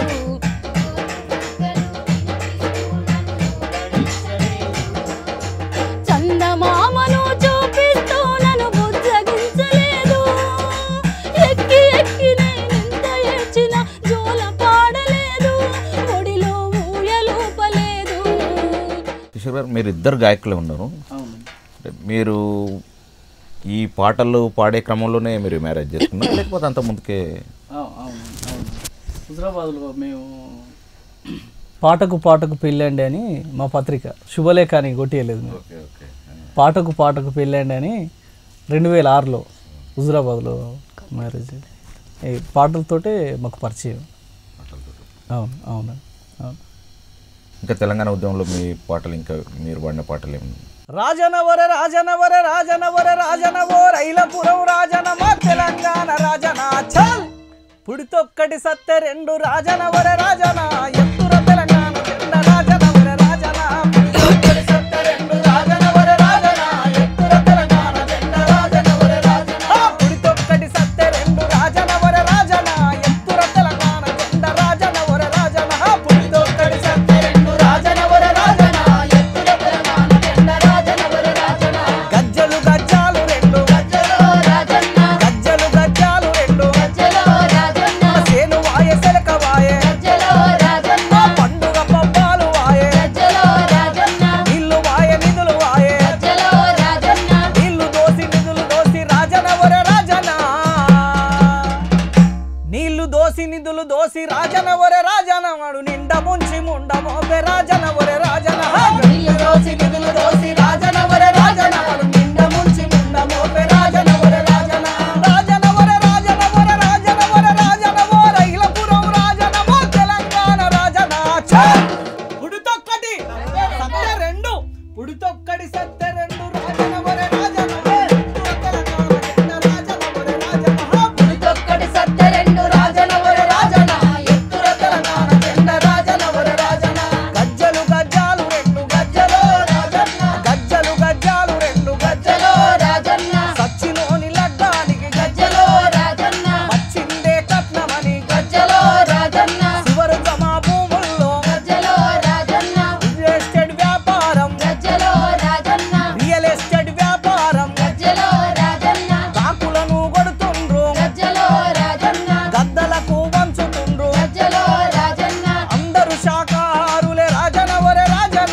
చందమామను చూపిస్తూ నన్ను బుజ్జగించలేదు ఎక్కి ఎక్కి నేనెంత ఏడ్చిన జోల పాడలేదు ఒడిలో ఊయలూపలేదు కిషోర్ గారు మీరు ఇద్దరు గాయకులే ఉన్నారు అవును అంటే మీరు ఈ పాటలు పాడే క్రమంలోనే మీరు మ్యారేజ్ చేసుకున్నారు లేకపోతే అంత ముందుకే అవును అవును అవును హుజరాబాద్లో మేము పాటకు పాటకు పెళ్ళండి అని మా పత్రిక శుభలేఖ అని కొట్టేయలేదు మేము ఓకే ఓకే పాటకు పాటకు పెళ్ళండి అని రెండు వేల ఆరులో హుజరాబాద్లో మ్యారేజ్ ఈ పాటలతోటే మాకు పరిచయం అవును అవును అవును ఇంకా తెలంగాణ ఉద్యమంలో మీ పాటలు ఇంకా మీరు పాడిన పాటలు ఏమి రాజనవర రాజనవర రాజనవర రాజనవో రైలపురం రాజన మా తెలంగాణ రాజన చల్ పుడితొక్కటి సత్తె రెండు రాజనవర రాజన ఎత్తుర తెలంగాణ జెండ రాజనవర రాజన పుడితొక్కటి సత్తె రెండు రాజనవర రాజన ఎత్తుర తెలంగాణ జెండ రాజనవర రాజన ఆ, పుడితొక్కటి సత్తె రెండు రాజనవర రాజన ఎత్తుర తెలంగాణ జెండ రాజనవర రాజన ఆ, పుడితొక్కటి సత్తె రెండు రాజనవర రాజన ఎత్తుర తెలంగాణ జెండ రాజనవర రాజన గజ్జలు గజ్జాలు రెండు గజ్జలో రాజన్న గజ్జలు గజ్జాలు రెండు గజ్జలో రాజన్న సేను వాయ సెలక వాయే గజ్జలో రాజన్న పండుగ పబ్బాలు వాయే గజ్జలో రాజన్న ఇల్లు వాయ నిధులు వాయే గజ్జలో రాజన్న నీళ్లు దోసి నిధులు దోసి రాజనవర రాజన నీళ్లు దోసి నిధులు దోసి రాజనవర రాజనవడు నిండ ముంచి ముండ మోపే రాజనవర రాజన నీళ్లు దోసి నిధులు దోసి రాజనవర రాజనవడు నిండ ముంచి ముండ మోపే రాజనవర రాజన రాజనవర రాజనవర రాజనవర రాజనవో రైలపురం రాజనవో తెలంగాణ రాజన ఛ! పుడితొక్కటి సత్య రెండు పుడితొక్కటి సత్య రెండు రాజనవర రాజన తెలంగాణ జెండ రాజనవర రాజన పులితొక్కటి సత్య రెండు రాజనవర రాజన ఎత్తుర తెలంగాణ జెండ రాజనవర రాజన గజ్జలు గజ్జాలు రెండు గజ్జలు రాజన్న గజ్జలు గజ్జాలు రెండు గజ్జలో గజ్జలు రాజన్న సచ్చిలోని లడ్డానికి గజ్జలో రాజన్న వచ్చిందే కట్నమని గజ్జలో రాజన్న చివరు జమా భూముల్లో గజ్జలో రాజన్న రియల్ ఎస్టేట్ వ్యాపారం గజ్జలో రాజన్న రియల్ ఎస్టేట్ వ్యాపారం గజ్జలో రాజన్న కాకులను కొడుతుండ్రు గజ్జలో రాజన్న గద్దలకు వంచుతుండ్రు గజ్జలో రాజన్న అందరూ శాకాహారులే రాజనవరే రాజన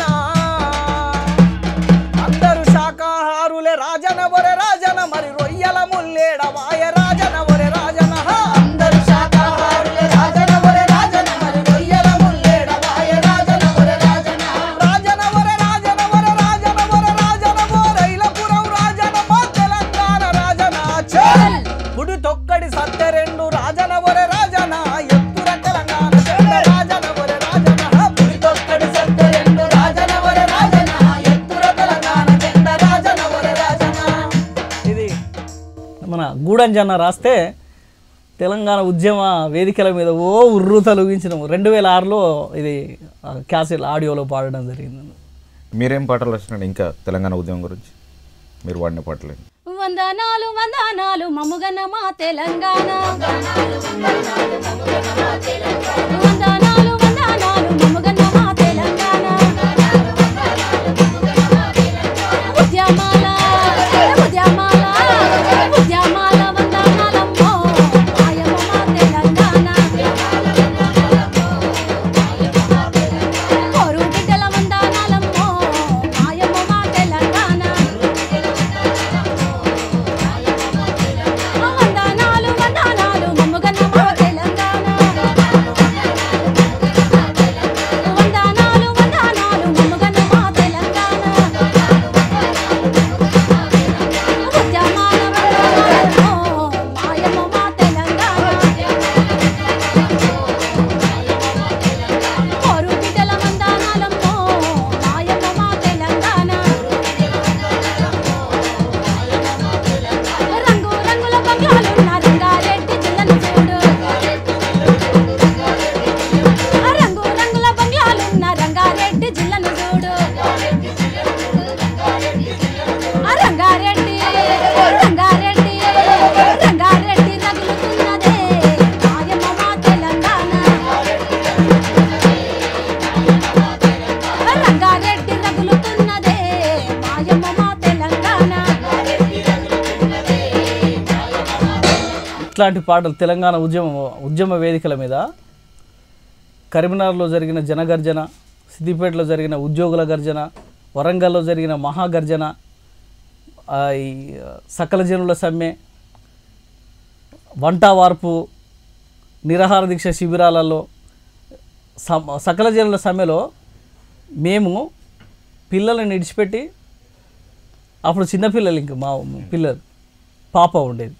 అందరూ శాకాహారులే రాజనవరే రాజన మరి రొయ్యల ముల్లేడ వాయ రాజనవరే రాజన అందరూ శాకాహారులే రాజనవరే రాజన మరి రొయ్యల ముల్లేడ వాయ రాజనవరే రాజన రాజనవరే రాజనవరే రాజనవరే రాజనవో రైలపురం రాజన మా తెలంగాణ రాజన చల్ గుడి తొక్కడి సత్య రెండు రాజనవరే రాజన ఎత్తుర తెలంగాణ జెండ రాజనవరే రాజన గుడి తొక్కడి సత్య రెండు రాజనవరే రాజన ఎత్తుర తెలంగాణ జెండ రాజనవరే రాజన ఇది మన గూడంజన్న రాస్తే తెలంగాణ ఉద్యమ వేదికల మీద ఓ ఉర్రు తొలగించినాము రెండు వేల ఆరులో ఇది ఆ, క్యాసెట్ ఆడియోలో పాడడం జరిగింది మీరేం పాటలు రాసినాడు ఇంకా తెలంగాణ ఉద్యమం గురించి మీరు వాడిన పాటలు వందనాలు వందనాలు మముగన మా తెలంగాణ వందనాలు వందనాలు మముగన మా తెలంగాణ ఉద్యమాల ఉద్యమాల ఉద్యమాల వందనాలమ్మో మాయమ్మ మా తెలంగాణ కోరు బిడ్డల వందనాలమ్మో మాయమ్మ మా తెలంగాణ వందనాలు వందనాలు మమ్మగన్న మా తెలంగాణ వందనాలు వందనాలు మమ్మగన్న మా తెలంగాణ ఉద్యమాల వందనాలమ్మో మాయమ్మ మా తెలంగాణ కోరు బిడ్డల వందనాలమ్మో మాయమ్మ మా తెలంగాణ రంగు రంగుల బంగ్లాలున్న రంగారెడ్డి జిల్లను చూడు ఆ రంగు రంగుల బంగ్లాలున్న రంగారెడ్డి జిల్లను చూడు ఆ రంగారెడ్డి రంగారెడ్డి రంగారెడ్డి రగులుతున్నదే మాయమ్మ మా తెలంగాణ ఆ రంగారెడ్డి రగులుతున్నదే మాయమ్మ మా తెలంగాణ ఇట్లాంటి పాటలు తెలంగాణ ఉద్యమ ఉద్యమ వేదికల మీద కరీంనగర్లో జరిగిన జనగర్జన సిద్దిపేటలో జరిగిన ఉద్యోగుల గర్జన వరంగల్లో జరిగిన మహాగర్జన ఆ, ఈ సకల జనుల సమ్మె వంట వార్పు నిరాహార దీక్ష శిబిరాలలో సమ- సకల జనుల సమ్మెలో మేము పిల్లలను విడిచిపెట్టి అప్పుడు చిన్నపిల్లలు ఇంకా మా పిల్లలు పాప ఉండేది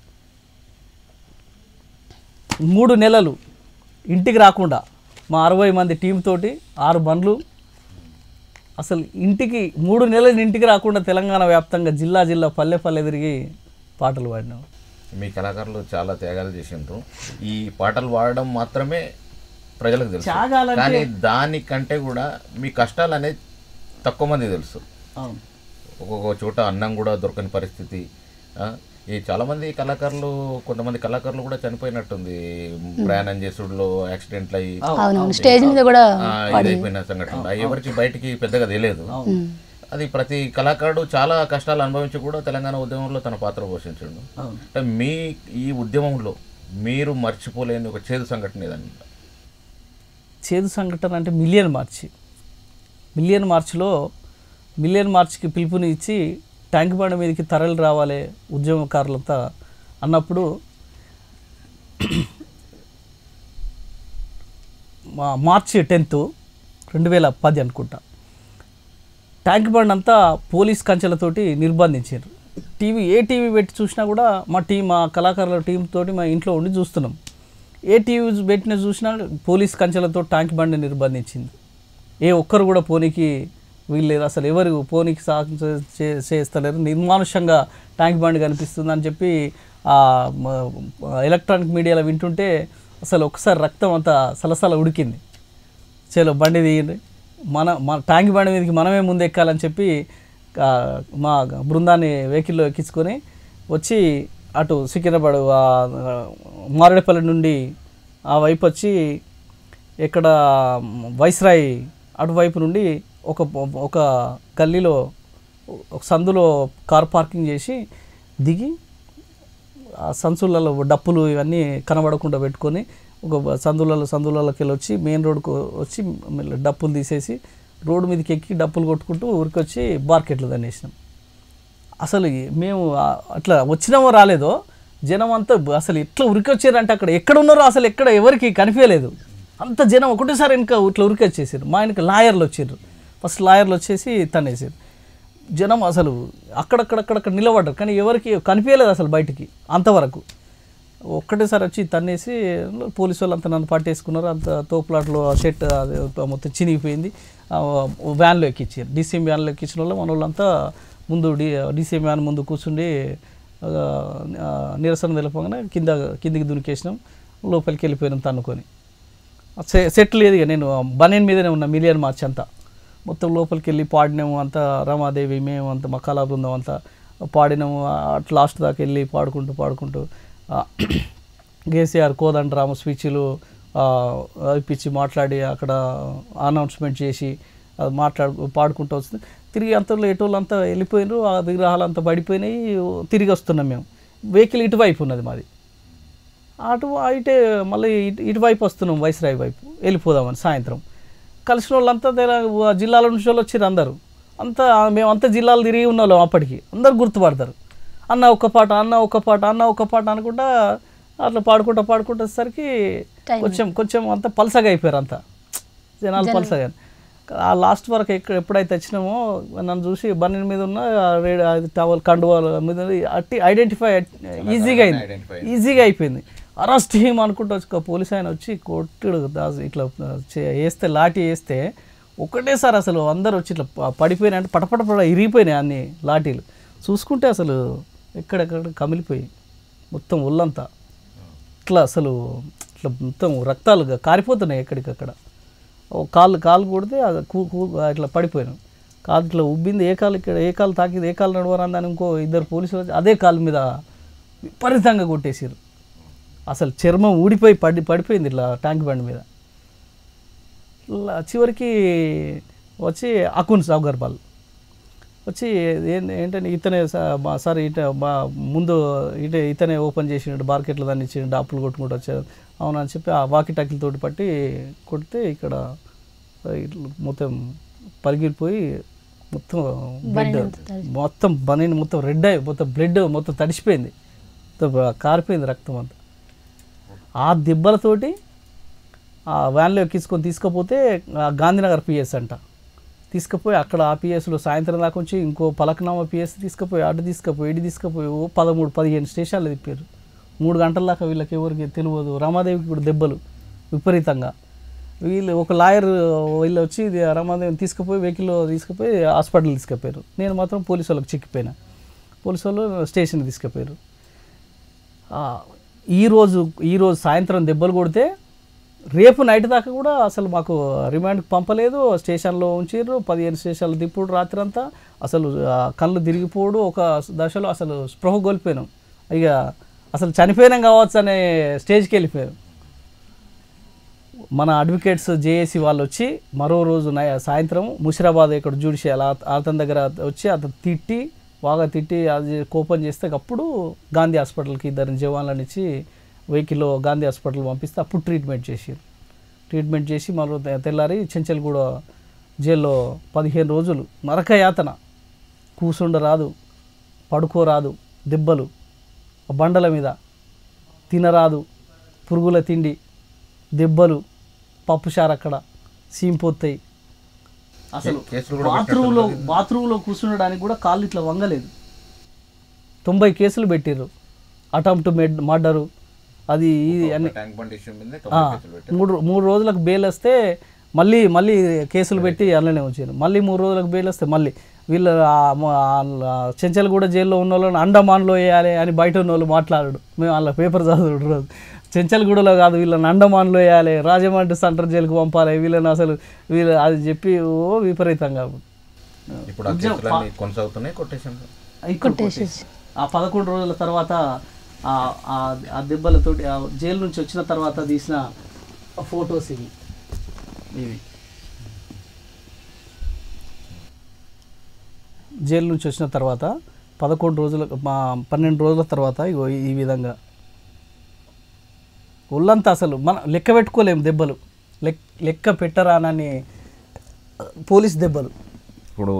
మూడు నెలలు ఇంటికి రాకుండా మా అరవై మంది టీం తోటి ఆరు బండ్లు అసలు ఇంటికి మూడు నెలలు ఇంటికి రాకుండా తెలంగాణ వ్యాప్తంగా జిల్లా జిల్లా పల్లె పల్లె తిరిగి పాటలు పాడినాం మీ కళాకారులు చాలా త్యాగాలు చేసిండ్రు ఈ పాటలు పాడడం మాత్రమే ప్రజలకు తెలుసు త్యాగాలంటే- కానీ దానికంటే కూడా మీ కష్టాలు అనేది తక్కువ మంది తెలుసు అవును ఒక్కొక్క చోట అన్నం కూడా దొరకని పరిస్థితి ఆ, ఈ చాలా మంది కళాకారులు కొంతమంది కళాకారులు కూడా చనిపోయినట్టుంది ప్రయాణం చేసుడులో యాక్సిడెంట్లు అయ్యి అవునవును స్టేజ్ మీద కూడా ఆ, ఇదైపోయిన సంఘటన అవి ఎవరికి బయటికి పెద్దగా తెలియదు ఉమ్. అది ప్రతి కళాకారుడు చాలా కష్టాలు అనుభవించి కూడా తెలంగాణ ఉద్యమంలో తన పాత్ర పోషించండు అవును అంటే మీ ఈ ఉద్యమంలో మీరు మర్చిపోలేని ఒక చేదు సంఘటన ఏదండి చేదు సంఘటన అంటే మిలియన్ మార్చి మిలియన్ మార్చ్లో మిలియన్ మార్చ్కి పిలుపుని ఇచ్చి ట్యాంక్ బండ మీదకి తరలి రావాలి ఉద్యమకారులంతా అన్నప్పుడు మా మార్చి టెన్త్ రెండు వేల పది అనుకుంటా ట్యాంక్ బండ్ అంతా పోలీస్ కంచెలతోటి నిర్బంధించారు టీవీ ఏ టీవీ పెట్టి చూసినా కూడా మా టీం మా కళాకారుల టీం తోటి మా ఇంట్లో ఉండి చూస్తున్నాం ఏ టీవీ పెట్టిన చూసినా పోలీస్ కంచెలతో ట్యాంక్ బండి నిర్బంధించింది ఏ ఒక్కరు కూడా పోనీకి వీల్లేదు అసలు ఎవరు పోనీకి సాహసం చే- చే- చేస్తలేరు నిర్మానుషంగా ట్యాంక్ బండి కనిపిస్తుంది అని చెప్పి ఆ మ- ఎలక్ట్రానిక్ మీడియాలో వింటుంటే అసలు ఒకసారి రక్తం అంతా సలసల ఉడికింది చలో బండి తీయండి మన మన ట్యాంక్ బండి మీదకి మనమే ముందు ఎక్కాలని చెప్పి ఆ, మా బృందాన్ని వెహికల్లో ఎక్కించుకొని వచ్చి అటు సికింద్రాబాద్ ఆ, మారేడుపల్లి నుండి ఆ వైపు వచ్చి ఇక్కడ వైస్రాయ్ అటువైపు నుండి ఒక ఒక గల్లీలో ఒక సందులో కార్ పార్కింగ్ చేసి దిగి ఆ సంచులలో డప్పులు ఇవన్నీ కనబడకుండా పెట్టుకొని ఒక సందులలో సందులలోకి వెళ్ళి వచ్చి మెయిన్ రోడ్కు వచ్చి మళ్ళీ డప్పులు తీసేసి రోడ్డు మీదకి ఎక్కి డప్పులు కొట్టుకుంటూ ఊరికి వచ్చి మార్కెట్లో తన్నేసినాం అసలు మేము ఆ- అట్లా వచ్చినామో రాలేదో జనం అంతా బ- అసలు ఎట్లా ఉరికి వచ్చారంటే అక్కడ ఎక్కడ ఉన్నారో అసలు ఎక్కడ ఎవరికి కనిపించలేదు అంత జనం ఒకటేసారి ఇంకా ఇట్లా ఉరికి వచ్చేసారు మా ఆయనకి లాయర్లు వచ్చారు ఫస్ట్ లాయర్లు వచ్చేసి తనేసారు జనం అసలు అక్కడక్కడక్కడక్కడ నిలబడ్డారు కానీ ఎవరికి కనిపించలేదు అసలు బయటికి అంతవరకు ఒక్కటేసారి వచ్చి తన్నేసి పోలీసు వాళ్ళు అంతా నన్ను పట్టేసుకున్నారు అంత తోపులాట్లో షెట్ అది మొత్తం చినిగిపోయింది ఆ, వ్యాన్లో ఎక్కించారు డీసీఎం వ్యాన్లో ఎక్కించిన వాళ్ళు మన వాళ్ళంతా ముందు డి డీసీఎం వ్యాన్ ముందు కూర్చుండి ఆ, ఆ, నిరసన తెలపగానే కింద కిందికి దునికేసినాం లోపలికి వెళ్ళిపోయినాం తన్నుకొని సె- సెట్ లేదు ఇక నేను బనేన్ మీదనే ఉన్నా మిలియన్ మార్చ్ అంతా మొత్తం లోపలికి వెళ్ళి పాడినాము అంతా రమాదేవి మేము అంతా మా కళా బృందం అంతా పాడినాము అట్లా లాస్ట్ దాకా వెళ్ళి పాడుకుంటూ పాడుకుంటూ ఆ, కేసీఆర్ కోదండరామ స్పీచ్లు ఇప్పించి మాట్లాడి అక్కడ అనౌన్స్మెంట్ చేసి అది మాట్లాడు పాడుకుంటూ వస్తుంది తిరిగి అంతలో ఎటోళ్ళంతా వెళ్ళిపోయినారు ఆ విగ్రహాలు అంతా పడిపోయినాయి తిరిగి వస్తున్నాం మేము వెహికల్ ఇటువైపు ఉన్నది మాది అటు ఇటే మళ్ళీ ఇటు ఇటువైపు వస్తున్నాం వైస్రాయి వైపు వెళ్ళిపోదామని సాయంత్రం కలిసిన వాళ్ళంతా తెల- జిల్లాల నుంచి వాళ్ళు వచ్చారు అందరూ అంతా మేము అంతా జిల్లాలు తిరిగి ఉన్న వాళ్ళం అప్పటికి అందరు గుర్తుపడతారు అన్న ఒక పాట అన్న ఒక పాట అన్న ఒక పాట అనుకుంటా అట్లా పాడుకుంటా పాడుకుంటా వచ్చేసరికి Time కొంచెం కొంచెం అంతా పలసగా అయిపోయారు అంతా జనాలు పలసగా ఆ లాస్ట్ వరకు ఎక్కడ ఎప్పుడైతే వచ్చినామో నన్ను చూసి బన్నీ మీద ఉన్న రేడ్ అది టవల్ కండువాల మీద అట్టి ఐడెంటిఫై ఈజీగా అయింది ఈజీగా అయిపోయింది అరెస్ట్ టీమ్ అనుకుంటూ వచ్చి ఒక పోలీస్ ఆయన వచ్చి కొట్టుడు దాస్ ఇట్లా చే- వేస్తే లాఠీ వేస్తే ఒకటేసారి అసలు అందరు వచ్చి ఇట్లా ప- పడిపోయినాయి అంటే పటపట పడ ఇరిగిపోయినాయి అన్ని లాఠీలు చూసుకుంటే అసలు ఎక్కడెక్కడ కమిలిపోయి మొత్తం ఒళ్ళంతా ఇట్లా అసలు ఇట్లా మొత్తం రక్తాలు కారిపోతున్నాయి ఎక్కడికక్కడ ఓ కాలు కాలు కొడితే అది కూ కూ ఇట్లా పడిపోయాను కాలు ఇట్లా ఉబ్బింది ఏ కాలు ఇక్కడ ఏ కాలు తాకింది ఏ కాలు నడవరాందని ఇంకో ఇద్దరు పోలీసులు వచ్చి అదే కాలు మీద విపరీతంగా కొట్టేసారు అసలు చర్మం ఊడిపోయి పడి పడిపోయింది ఇట్లా ట్యాంక్ బండ్ మీద ఇలా చివరికి వచ్చి అకున్ సౌగర్బాల్ వచ్చి ఏం- ఏంటంటే ఇతనే స- మా సార్ ఇట మా ముందు ఇటే ఇతనే ఓపెన్ చేసిండు మార్కెట్లో దాన్ని ఇచ్చిండు అప్పులు కొట్టుకుంటూ వచ్చారు అవునని చెప్పి ఆ వాకి తోటి పట్టి కొడితే ఇక్కడ ఇట్లా మొత్తం పలిగిపోయి మొత్తం బ్లడ్ మొత్తం బనీని మొత్తం రెడ్ అయి మొత్తం బ్లడ్ మొత్తం తడిసిపోయింది మొత్తం కారిపోయింది రక్తం అంతా ఆ దెబ్బలతోటి ఆ వ్యాన్లో ఎక్కించుకొని తీసుకుపోతే ఆ గాంధీనగర్ పిఎస్ అంట తీసుకుపోయి అక్కడ ఆ పిఎస్లో సాయంత్రం దాకా వచ్చి ఇంకో పలకనామా పిఎస్ తీసుకుపోయి అటు తీసుకుపోయి ఇటు తీసుకుపోయి ఓ పదమూడు పదిహేను స్టేషన్లు తిప్పారు మూడు గంటల దాకా వీళ్ళకి ఎవరికి తెలియదు రమాదేవికి ఇప్పుడు దెబ్బలు విపరీతంగా వీళ్ళు ఒక లాయర్ వీళ్ళు వచ్చి ఇది రమాదేవిని తీసుకుపోయి వెహికల్లో తీసుకుపోయి హాస్పిటల్ తీసుకుపోయారు నేను మాత్రం పోలీసు వాళ్ళకి చిక్కిపోయినా పోలీసు వాళ్ళు స్టేషన్కి తీసుకుపోయారు ఆ, ఈరోజు ఈరోజు సాయంత్రం దెబ్బలు కొడితే రేపు నైట్ దాకా కూడా అసలు మాకు రిమాండ్కి పంపలేదు స్టేషన్లో ఉంచారు పదిహేను స్టేషన్లు తిప్పుడు రాత్రి అంతా అసలు ఆ, కళ్ళు తిరిగిపోడు ఒక దశలో అసలు స్పృహ కోల్పోయినాం ఇక అసలు చనిపోయినాం కావచ్చు అనే స్టేజ్కి వెళ్ళిపోయాం మన అడ్వకేట్స్ జేఏసీ వాళ్ళు వచ్చి మరో రోజు నై సాయంత్రం ముషిరాబాద్ ఇక్కడ జ్యుడిషియల్ అతని దగ్గర వచ్చి అతను తిట్టి బాగా తిట్టి అది కోపం చేస్తే అప్పుడు గాంధీ హాస్పిటల్కి ఇద్దరు జవాన్లను ఇచ్చి వెహికల్లో గాంధీ హాస్పిటల్ పంపిస్తే అప్పుడు ట్రీట్మెంట్ చేసారు ట్రీట్మెంట్ చేసి మరో తె- తెల్లారి చెంచల్గూడ జైల్లో పదిహేను రోజులు నరక యాతన కూసుండరాదు పడుకోరాదు దెబ్బలు ఆ బండల మీద తినరాదు పురుగుల తిండి దెబ్బలు పప్పుచారు అక్కడ సీంపోతాయి అసలు కేసులు కూడా బాత్రూంలో బాత్రూంలో కూర్చుండడానికి కూడా కాళ్ళు ఇట్లా వంగలేదు తొంభై కేసులు పెట్టిర్రు అటెంప్ట్ మెడ్ మర్డరు అది ఇది అన్ని ట్యాంక్ బండ్ ఇష్యూ మీద ఆ, మూడు మూడు రోజులకు బెయిల్ వస్తే మళ్ళీ మళ్ళీ కేసులు పెట్టి అలానే వచ్చారు మళ్ళీ మూడు రోజులకు బెయిల్ వస్తే మళ్ళీ వీళ్ళు చెంచల్ కూడా జైల్లో ఉన్న వాళ్ళని అండమాన్లో వేయాలి అని బయట ఉన్న వాళ్ళు మాట్లాడు మేము వాళ్ళ పేపర్ చదువుడు రోజు చెంచల్గూడలో కాదు వీళ్ళని అండమాన్లో వేయాలి రాజమండ్రి సెంట్రల్ జైలుకి పంపాలి వీళ్ళని అసలు వీళ్ళు అది చెప్పి ఓ విపరీతంగా ఇప్పుడు ఆ కేసులన్నీ కొనసాగుతున్నాయి కొట్టేసాం ఇక్కడ కొట్టేసి. ఆ పదకొండు రోజుల తర్వాత ఆ- ఆ- ఆ దెబ్బలతోటి ఆ జైలు నుంచి వచ్చిన తర్వాత తీసిన ఫొటోస్ ఇవి ఇవి జైలు నుంచి వచ్చిన తర్వాత పదకొండు రోజుల మా పన్నెండు రోజుల తర్వాత ఇగో ఈ- ఈ విధంగా ఒళ్ళంతా అసలు మనం లెక్క పెట్టుకోలేము దెబ్బలు లెక్ లెక్క పెట్టరానని పోలీస్ దెబ్బలు ఇప్పుడు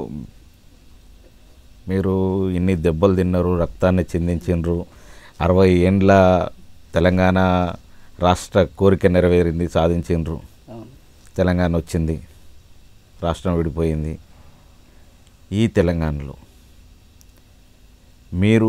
మీరు ఇన్ని దెబ్బలు తిన్నారు రక్తాన్ని చిందించిండ్రు అరవై ఏండ్ల తెలంగాణ రాష్ట్ర కోరిక నెరవేరింది సాధించిండ్రు తెలంగాణ వచ్చింది రాష్ట్రం విడిపోయింది ఈ తెలంగాణలో మీరు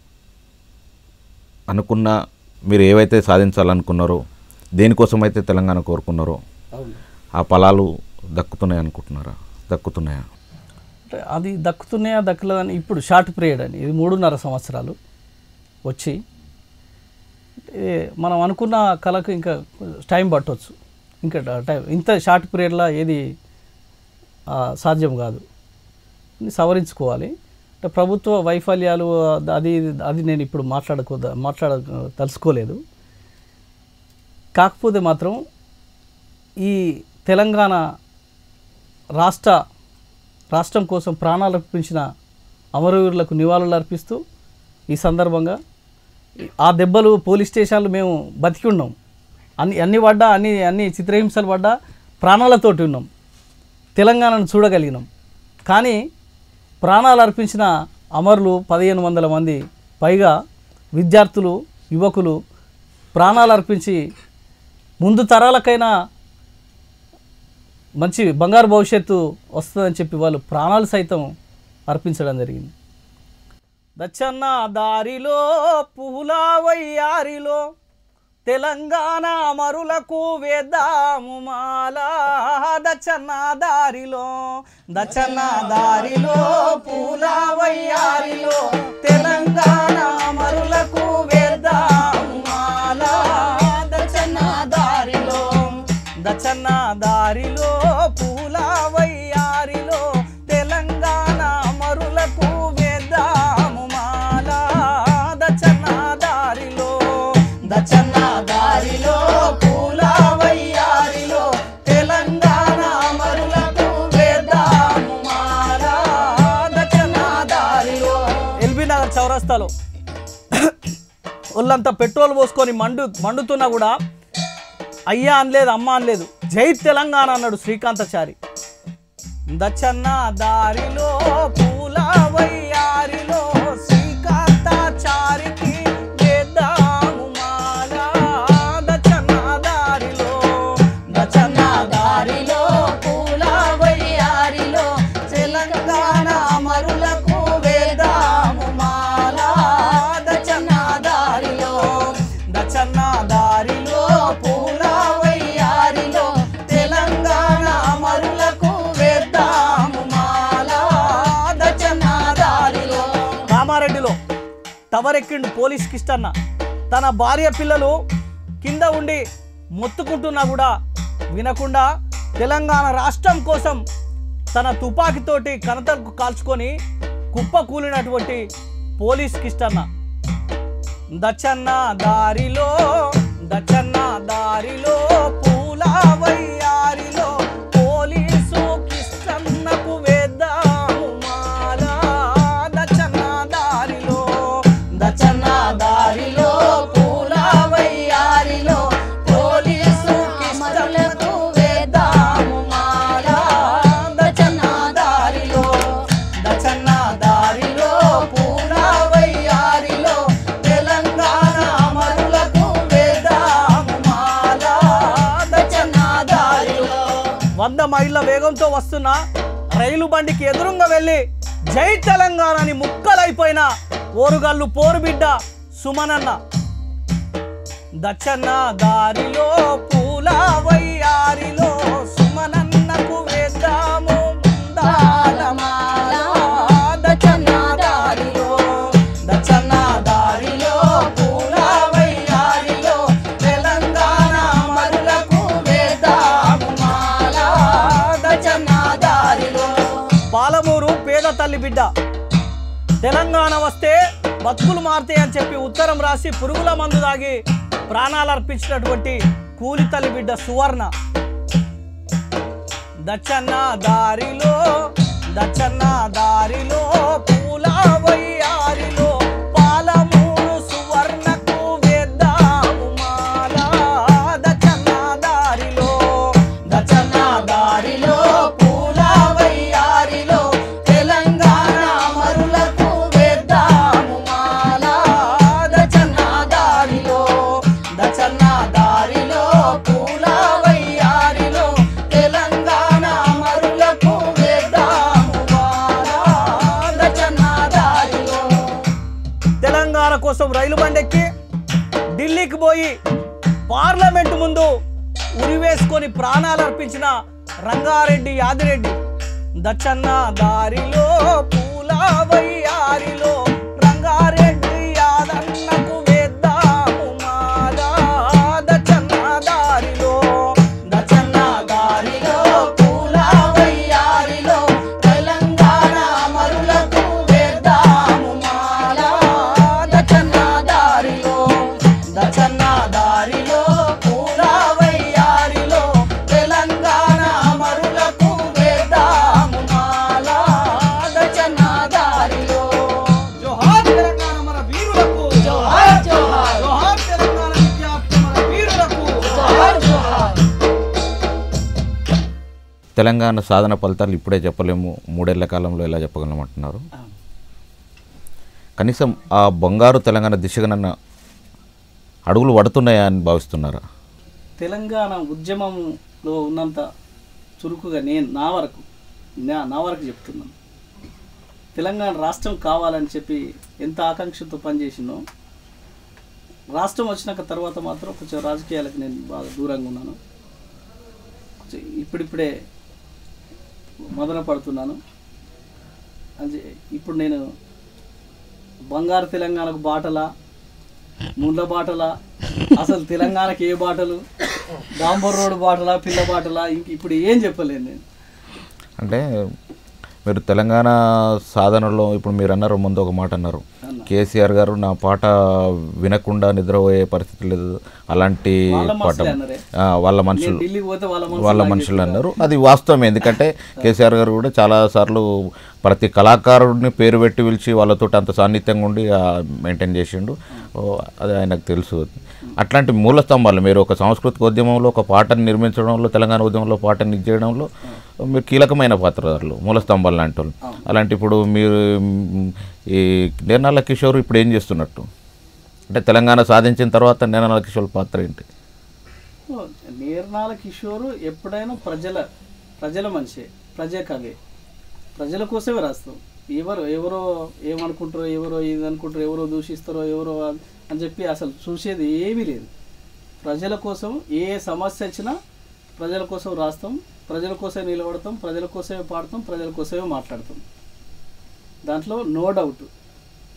అనుకున్న మీరు ఏవైతే సాధించాలనుకున్నారో దేనికోసమైతే తెలంగాణ కోరుకున్నారో అవును ఆ ఫలాలు దక్కుతున్నాయి అనుకుంటున్నారా దక్కుతున్నాయా అంటే అది దక్కుతున్నాయా దక్కలేదని ఇప్పుడు షార్ట్ పీరియడ్ అని ఇది మూడున్నర సంవత్సరాలు వచ్చి ఏ, మనం అనుకున్న కళకు ఇంకా టైం పట్టవచ్చు ఇంకా టైం ఇంత షార్ట్ పీరియడ్లో ఏది ఆ, సాధ్యం కాదు ఇది సవరించుకోవాలి అంటే ప్రభుత్వ వైఫల్యాలు అది అది నేను ఇప్పుడు మాట్లాడుకో మాట్లాడ తలుసుకోలేదు కాకపోతే మాత్రం ఈ తెలంగాణ రాష్ట్ర రాష్ట్రం కోసం ప్రాణాలు అర్పించిన అమరవీరులకు నివాళులు అర్పిస్తూ ఈ సందర్భంగా ఆ దెబ్బలు పోలీస్ స్టేషన్లు మేము బతికి ఉన్నాం అన్ని అన్ని పడ్డా అన్ని అన్ని చిత్రహింసలు పడ్డా ప్రాణాలతోటి ఉన్నాం తెలంగాణను చూడగలిగినాం కానీ ప్రాణాలు అర్పించిన అమరులు పదిహేను వందల మంది పైగా విద్యార్థులు యువకులు ప్రాణాలు అర్పించి ముందు తరాలకైనా మంచి బంగారు భవిష్యత్తు వస్తుందని చెప్పి వాళ్ళు ప్రాణాలు సైతం అర్పించడం జరిగింది దచ్చన్న దారిలో పువ్వుల వయ్యారిలో తెలంగాణ మరులకు వేద్దాము మాలా దచ్చన్న దారిలో దచ్చన్న దారిలో పూల వయ్యారిలో తెలంగాణ మరులకు వేద్దాము మాలా దచ్చన్న దారిలో దచ్చన్న దారిలో పూల వయ్యారిలో తెలంగాణ మరులకు వేద్దాము మాలా దచ్చన్న దారిలో దచ్చన్న దారిలో పూల వయ్యారిలో తెలంగాణ మరులకు వేద్దాము మాలా దచ్చన్న దారిలో ఎల్బీ నగర్ చౌరస్తాలో ఒళ్ళంతా పెట్రోల్ పోసుకొని మండు మండుతున్నా కూడా అయ్యా అనలేదు అమ్మ అనలేదు జై తెలంగాణ అన్నాడు శ్రీకాంతాచారి దచ్చన్న దారిలో పూల వయ్యారిలో శ్రీకాంతాచారికి వేద్దాము మాల దచ్చన్న దారిలో దచ్చన్న దారిలో పూల వయ్యారిలో తెలంగాణ మరులకు వేద్దాము మాల దచ్చన్న దారిలో దచ్చన్న దారిలో పూల వయ్యారిలో టవర్ ఎక్కిండు పోలీస్ కిష్టన్న తన భార్య పిల్లలు కింద ఉండి మొత్తుకుంటున్నా కూడా వినకుండా తెలంగాణ రాష్ట్రం కోసం తన తుపాకీతోటి కనతలకు కాల్చుకొని కుప్ప కూలినటువంటి పోలీస్ కిష్టన్న దచ్చన్న దారిలో దచ్చన్న దారిలో పూల వయ్యారిలో పోలీసు కిష్టన్నకు వేద్దాము మాల దచ్చన్న దారిలో దచ్చన్న దారిలో పూల వయ్యారిలో పోలీసు కిష్టన్నకు వేద్దాము మాల దచ్చన్న దారిలో దచ్చన్న దారిలో పూల వయ్యారిలో తెలంగాణ అమరులకు వేద్దాము మాల దచ్చన్న దారిలో వంద మైళ్ళ వేగంతో వస్తున్న రైలు బండికి ఎదురుంగా వెళ్ళి జై తెలంగాణని ముక్కలైపోయిన ఓరుగల్లు పోరుబిడ్డ సుమనన్న దచ్చన్న దారిలో పూల వయ్యారిలో సుమనన్నకు వేద్దాము ముందాలమాల దచ్చన్న దారిలో దచ్చన్న దారిలో పూల వయ్యారిలో తెలంగాణ మరులకు వేద్దాము మాల దచ్చన్న దారిలో పాలమూరు పేద తల్లి బిడ్డ తెలంగాణ వస్తే బతుకులు మారుతాయి అని చెప్పి ఉత్తరం రాసి పురుగుల మందు దాగి ప్రాణాలు అర్పించినటువంటి కూలి తల్లి బిడ్డ సువర్ణ దచ్చన్న దారిలో దచ్చన్న దారిలో పూల వయ్యారిలో పాలమూరు సువర్ణకు వేద్దాము మాల దచ్చన్న దారిలో దచ్చన్న దారిలో పూల వయ్యారిలో తెలంగాణ మరులకు వేద్దాము మాల దచ్చన్న దారిలో దచ్చన్న దారిలో పూల వయ్యారిలో తెలంగాణ మరులకు వేద్దాము మాల దచ్చన్న దారిలో తెలంగాణ కోసం రైలు బండెక్కి ఢిల్లీకి పోయి పార్లమెంట్ ముందు ఉరివేసుకొని ప్రాణాలు అర్పించిన రంగారెడ్డి యాదిరెడ్డి దచ్చన్న దారిలో పూల వయ్యారిలో రంగారెడ్డి యాదన్నకు వేద్దాము మాల దచ్చన్న దారిలో దచ్చన్న దారిలో పూల వయ్యారిలో తెలంగాణ మరులకు వేద్దాము మాల దచ్చన్న దారిలో దచ్చన్న దారిలో పూల వయ్యారిలో తెలంగాణ మరులకు వేద్దాము మాల దచ్చన్న దారిలో జోహార్ తెలంగాణ మన వీరులకు జోహార్ జోహార్ జోహార్ తెలంగాణ విద్యార్థి మన వీరులకు జోహార్ జోహార్ తెలంగాణ సాధన ఫలితాలు ఇప్పుడే చెప్పలేము మూడేళ్ల కాలంలో ఎలా చెప్పగలమంటున్నారు కనీసం ఆ బంగారు తెలంగాణ దిశగానన్న అడుగులు పడుతున్నాయా అని భావిస్తున్నారా తెలంగాణ ఉద్యమంలో ఉన్నంత చురుకుగా నేను నా వరకు నా నా వరకు చెప్తున్నాను తెలంగాణ రాష్ట్రం కావాలని చెప్పి ఎంత ఆకాంక్షతో పనిచేసినో రాష్ట్రం వచ్చినాక తర్వాత మాత్రం కొంచెం రాజకీయాలకు నేను బాగా దూరంగా ఉన్నాను కొంచెం ఇప్పుడిప్పుడే మొదలు పడుతున్నాను అది ఇప్పుడు నేను బంగారు తెలంగాణకు బాటలా ముండ్ల బాటలా అసలు తెలంగాణకి ఏ బాటలు డాంబర్ రోడ్ బాటలా పిల్ల బాటలా ఇంక ఇప్పుడు ఏం చెప్పలేను నేను అంటే మీరు తెలంగాణ సాధనలో ఇప్పుడు మీరు అన్నారు ముందు ఒక మాట అన్నారు అన్నా. కేసీఆర్ గారు నా పాట వినకుండా నిద్రపోయే పరిస్థితి లేదు అలాంటి వాళ్ళ పాట మనుషులే అన్నారే. ఆ, వాళ్ళ నేను మనుషులు ఢిల్లీకి పోతే వాళ్ళ మనసు వాళ్ళ నాకు మనుషులు చెప్పారు. అన్నారు అది వాస్తవం ఎందుకంటే కేసీఆర్ గారు కూడా చాలా సార్లు ప్రతి కళాకారుడిని పేరు పెట్టి పిలిచి వాళ్ళతో అంత సాన్నిధ్యంగా ఉండి మెయింటైన్ చేసిండు ఓ, అది ఆయనకు తెలుసు అట్లాంటి మూల స్తంభాలు మీరు ఒక సాంస్కృతిక ఉద్యమంలో ఒక పాటను నిర్మించడంలో తెలంగాణ ఉద్యమంలో పాటను ఇది చేయడంలో మీరు కీలకమైన పాత్రధారులు మూల స్తంభాలు లాంటి వాళ్ళు అలాంటి ఇప్పుడు మీరు మ్, ఈ నిర్నాల కిషోర్ ఇప్పుడు ఏం చేస్తున్నట్టు అంటే తెలంగాణ సాధించిన తర్వాత నిర్నాల కిషోర్ పాత్ర ఏంటి ఓ, నీర్నాల కిషోరు ఎప్పుడైనా ప్రజల ప్రజల మనిషి ప్రజా కవి ప్రజల కోసమే రాస్తాం ఎవరు ఎవరో ఏమనుకుంటారో ఎవరో ఇది అనుకుంటారో ఎవరో దూషిస్తారో ఎవరో అని చెప్పి అసలు చూసేది ఏమీ లేదు ప్రజల కోసం ఏ సమస్య వచ్చినా ప్రజల కోసం రాస్తాం ప్రజల కోసమే నిలబడతాం ప్రజల కోసమే పాడతాం ప్రజల కోసమే మాట్లాడతాం దాంట్లో నో డౌట్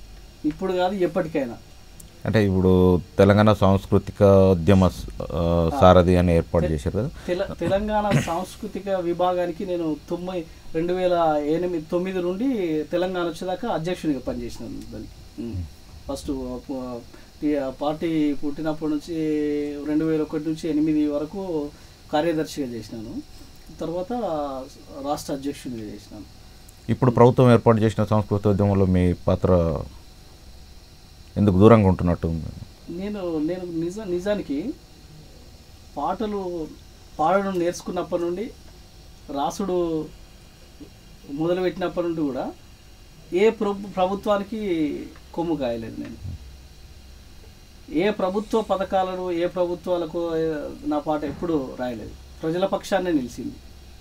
ఇప్పుడు కాదు ఎప్పటికైనా అంటే ఇప్పుడు తెలంగాణ సాంస్కృతిక ఉద్యమ స- ఆ, సారథి అని ఏర్పాటు చేశారు కదా తెల తెలంగాణ సాంస్కృతిక విభాగానికి నేను తొమ్మిది రెండు వేల ఎనిమిది తొమ్మిది నుండి తెలంగాణ వచ్చేదాకా అధ్యక్షునిగా పనిచేసినాను దానికి ఉమ్. ఫస్ట్ ప- టి- పార్టీ పుట్టినప్పటి నుంచి రెండు వేల ఒకటి నుంచి ఎనిమిది వరకు కార్యదర్శిగా చేసినాను తర్వాత రాష్ట్ర అధ్యక్షునిగా చేసినాను ఇప్పుడు ప్రభుత్వం ఏర్పాటు చేసిన సాంస్కృతిక ఉద్యమంలో మీ పాత్ర ఎందుకు దూరంగా ఉంటున్నట్టు ఉంది? నేను నేను నిజ నిజానికి పాటలు పాడడం నేర్చుకున్నప్పటి నుండి రాసుడు మొదలుపెట్టినప్పటి నుండి కూడా ఏ ప్రభు ప్రభుత్వానికి కొమ్ము కాయలేదు నేను ఏ ప్రభుత్వ పథకాలను ఏ ప్రభుత్వాలకు ఏ, నా పాట ఎప్పుడు రాయలేదు ప్రజల పక్షాన్నే నిలిచింది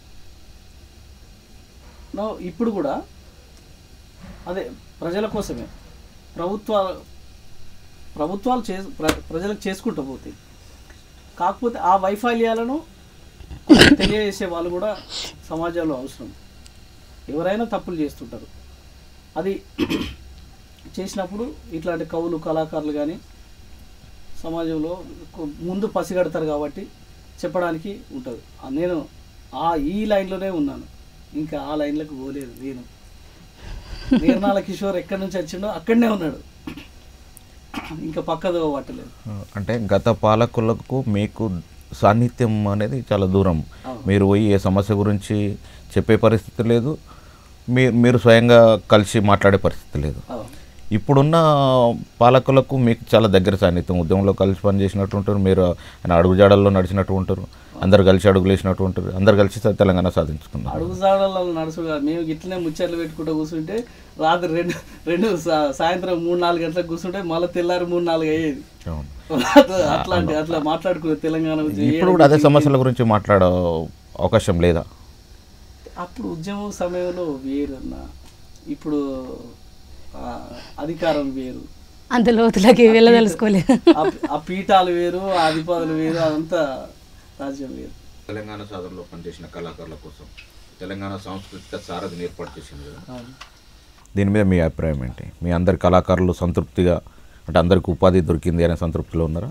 నో ఇప్పుడు కూడా అదే ప్రజల కోసమే ప్రభుత్వ ప్రభుత్వాలు చే ప్ర- ప్రజలకు చేసుకుంటూ పోతాయి కాకపోతే ఆ వైఫల్యాలను తెలియజేసే వాళ్ళు కూడా సమాజంలో అవసరం ఎవరైనా తప్పులు చేస్తుంటారు అది చేసినప్పుడు ఇట్లాంటి కవులు కళాకారులు కానీ సమాజంలో కొ- ముందు పసిగడతారు కాబట్టి చెప్పడానికి ఉంటుంది ఆ నేను ఆ ఈ లైన్లోనే ఉన్నాను ఇంకా ఆ లైన్లకు పోలేదు నేను నీర్నాల కిషోర్ ఎక్కడి నుంచి వచ్చిండో అక్కడనే ఉన్నాడు ఇంకా పక్కదో పట్టలేదు అంటే గత పాలకులకు మీకు సాన్నిధ్యం అనేది చాలా దూరం అవును. మీరు పోయి ఏ సమస్య గురించి చెప్పే పరిస్థితి లేదు మీ మీరు స్వయంగా కలిసి మాట్లాడే పరిస్థితి లేదు అవును. ఇప్పుడున్న పాలకులకు మీకు చాలా దగ్గర సాన్నిధ్యం ఉద్యమంలో కలిసి పనిచేసినట్టు ఉంటారు మీరు ఆయన అడుగుజాడల్లో నడిచినట్టు ఉంటారు అందరు కలిసి అడుగులు వేసినట్టు ఉంటారు అందరు కలిసి స- తెలంగాణ సాధించుకున్నారు అడుగుజాడల్లో నడుచుగా మేము ఇట్లనే ముచ్చట్లు పెట్టుకుంటూ కూర్చుంటే రాత్రి రెండు రెండు సా- సాయంత్రం మూడు నాలుగు గంటలకు కూర్చుంటే మళ్ళీ తెల్లారి మూడు నాలుగు అయ్యేది అవును. అట్లాంటి అట్లా మాట్లాడుకునే తెలంగాణ ఉద్యమం ఇప్పుడు కూడా అదే సమస్యల గురించి మాట్లాడే అవకాశం లేదా అప్పుడు ఉద్యమం సమయంలో వేరన్న ఇప్పుడు ఆ, అధికారం వేరు అంత లోతులకి వెళ్ళదలుచుకోలేదు ఆ- ఆ పీఠాలు వేరు ఆ అధిపతులు వేరు అదంతా రాజ్యం వేరు తెలంగాణ సాధనలో పనిచేసిన కళాకారుల కోసం తెలంగాణ సాంస్కృతిక సారథిని ఏర్పాటు చేసింది కదా అవును. దీని మీద మీ అభిప్రాయం ఏంటి మీ అందరి కళాకారులు సంతృప్తిగా అంటే అందరికి ఉపాధి దొరికింది అనే సంతృప్తిలో ఉన్నారా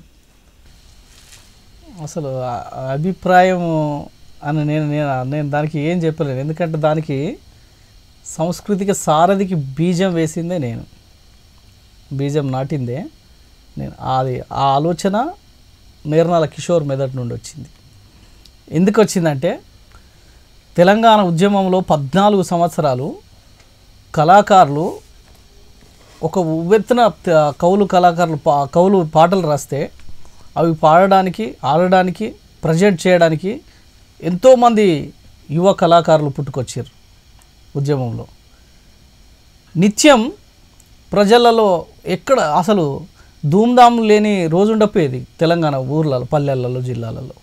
అసలు ఆ- ఆ అభిప్రాయం అని నేను నేను నేను దానికి ఏం చెప్పలేను ఎందుకంటే దానికి సాంస్కృతిక సారథికి బీజం వేసిందే నేను బీజం నాటిందే నేను అది ఆ ఆలోచన నిర్నాల కిషోర్ మెదటి నుండి వచ్చింది ఎందుకు వచ్చిందంటే తెలంగాణ ఉద్యమంలో పద్నాలుగు సంవత్సరాలు కళాకారులు ఒక ఉవ్వెత్తున త- కవులు కళాకారులు పా కవులు పాటలు రాస్తే అవి పాడడానికి ఆడడానికి ప్రజెంట్ చేయడానికి ఎంతోమంది యువ కళాకారులు పుట్టుకొచ్చారు ఉద్యమంలో నిత్యం ప్రజలలో ఎక్కడ అసలు ధూమ్ధాం లేని రోజు ఉండపోయేది తెలంగాణ ఊర్లలో పల్లెలలో జిల్లాలలో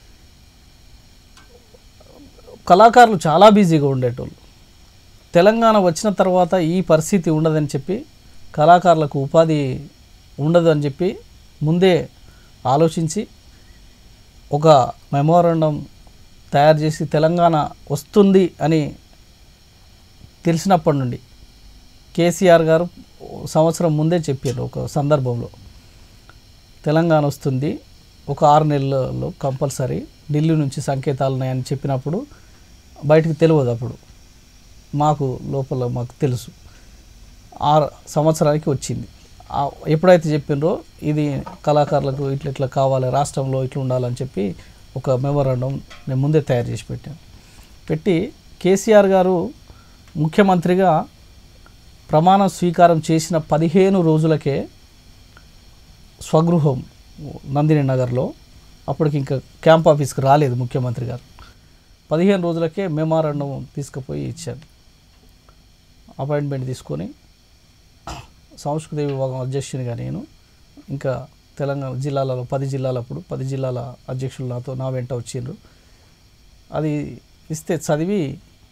కళాకారులు చాలా బిజీగా ఉండేటోళ్ళు తెలంగాణ వచ్చిన తర్వాత ఈ పరిస్థితి ఉండదని చెప్పి కళాకారులకు ఉపాధి ఉండదు అని చెప్పి ముందే ఆలోచించి ఒక మెమోరండం తయారు చేసి తెలంగాణ వస్తుంది అని తెలిసినప్పటి నుండి కేసీఆర్ గారు సంవత్సరం ముందే చెప్పారు ఒక సందర్భంలో తెలంగాణ వస్తుంది ఒక ఆరు నెలల్లో కంపల్సరీ ఢిల్లీ నుంచి సంకేతాలు ఉన్నాయని చెప్పినప్పుడు బయటికి తెలియదు అప్పుడు మాకు లోపల మాకు తెలుసు ఆరు సంవత్సరానికి వచ్చింది ఆ ఎప్పుడైతే చెప్పిండ్రో ఇది కళాకారులకు ఇట్లా ఇట్లా కావాలి రాష్ట్రంలో ఇట్లా ఉండాలని చెప్పి ఒక మెమోరాండం నేను ముందే తయారు చేసి పెట్టాను పెట్టి కేసీఆర్ గారు ముఖ్యమంత్రిగా ప్రమాణ స్వీకారం చేసిన పదిహేను రోజులకే స్వగృహం నందిని నగర్లో అప్పటికి ఇంకా క్యాంప్ ఆఫీస్కి రాలేదు ముఖ్యమంత్రి గారు పదిహేను రోజులకే మెమోరాండం తీసుకుపోయి ఇచ్చాను అపాయింట్మెంట్ తీసుకొని సంస్కృతి విభాగం అధ్యక్షునిగా నేను ఇంకా తెలంగాణ జిల్లాలలో పది జిల్లాలప్పుడు పది జిల్లాల అధ్యక్షులు నాతో నా వెంట వచ్చిండ్రు అది ఇస్తే చదివి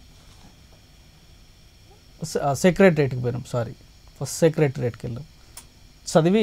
సెక్రటరేట్కి పోయినాం సారీ ఫస్ట్ సెక్రటరేట్కి వెళ్ళాం చదివి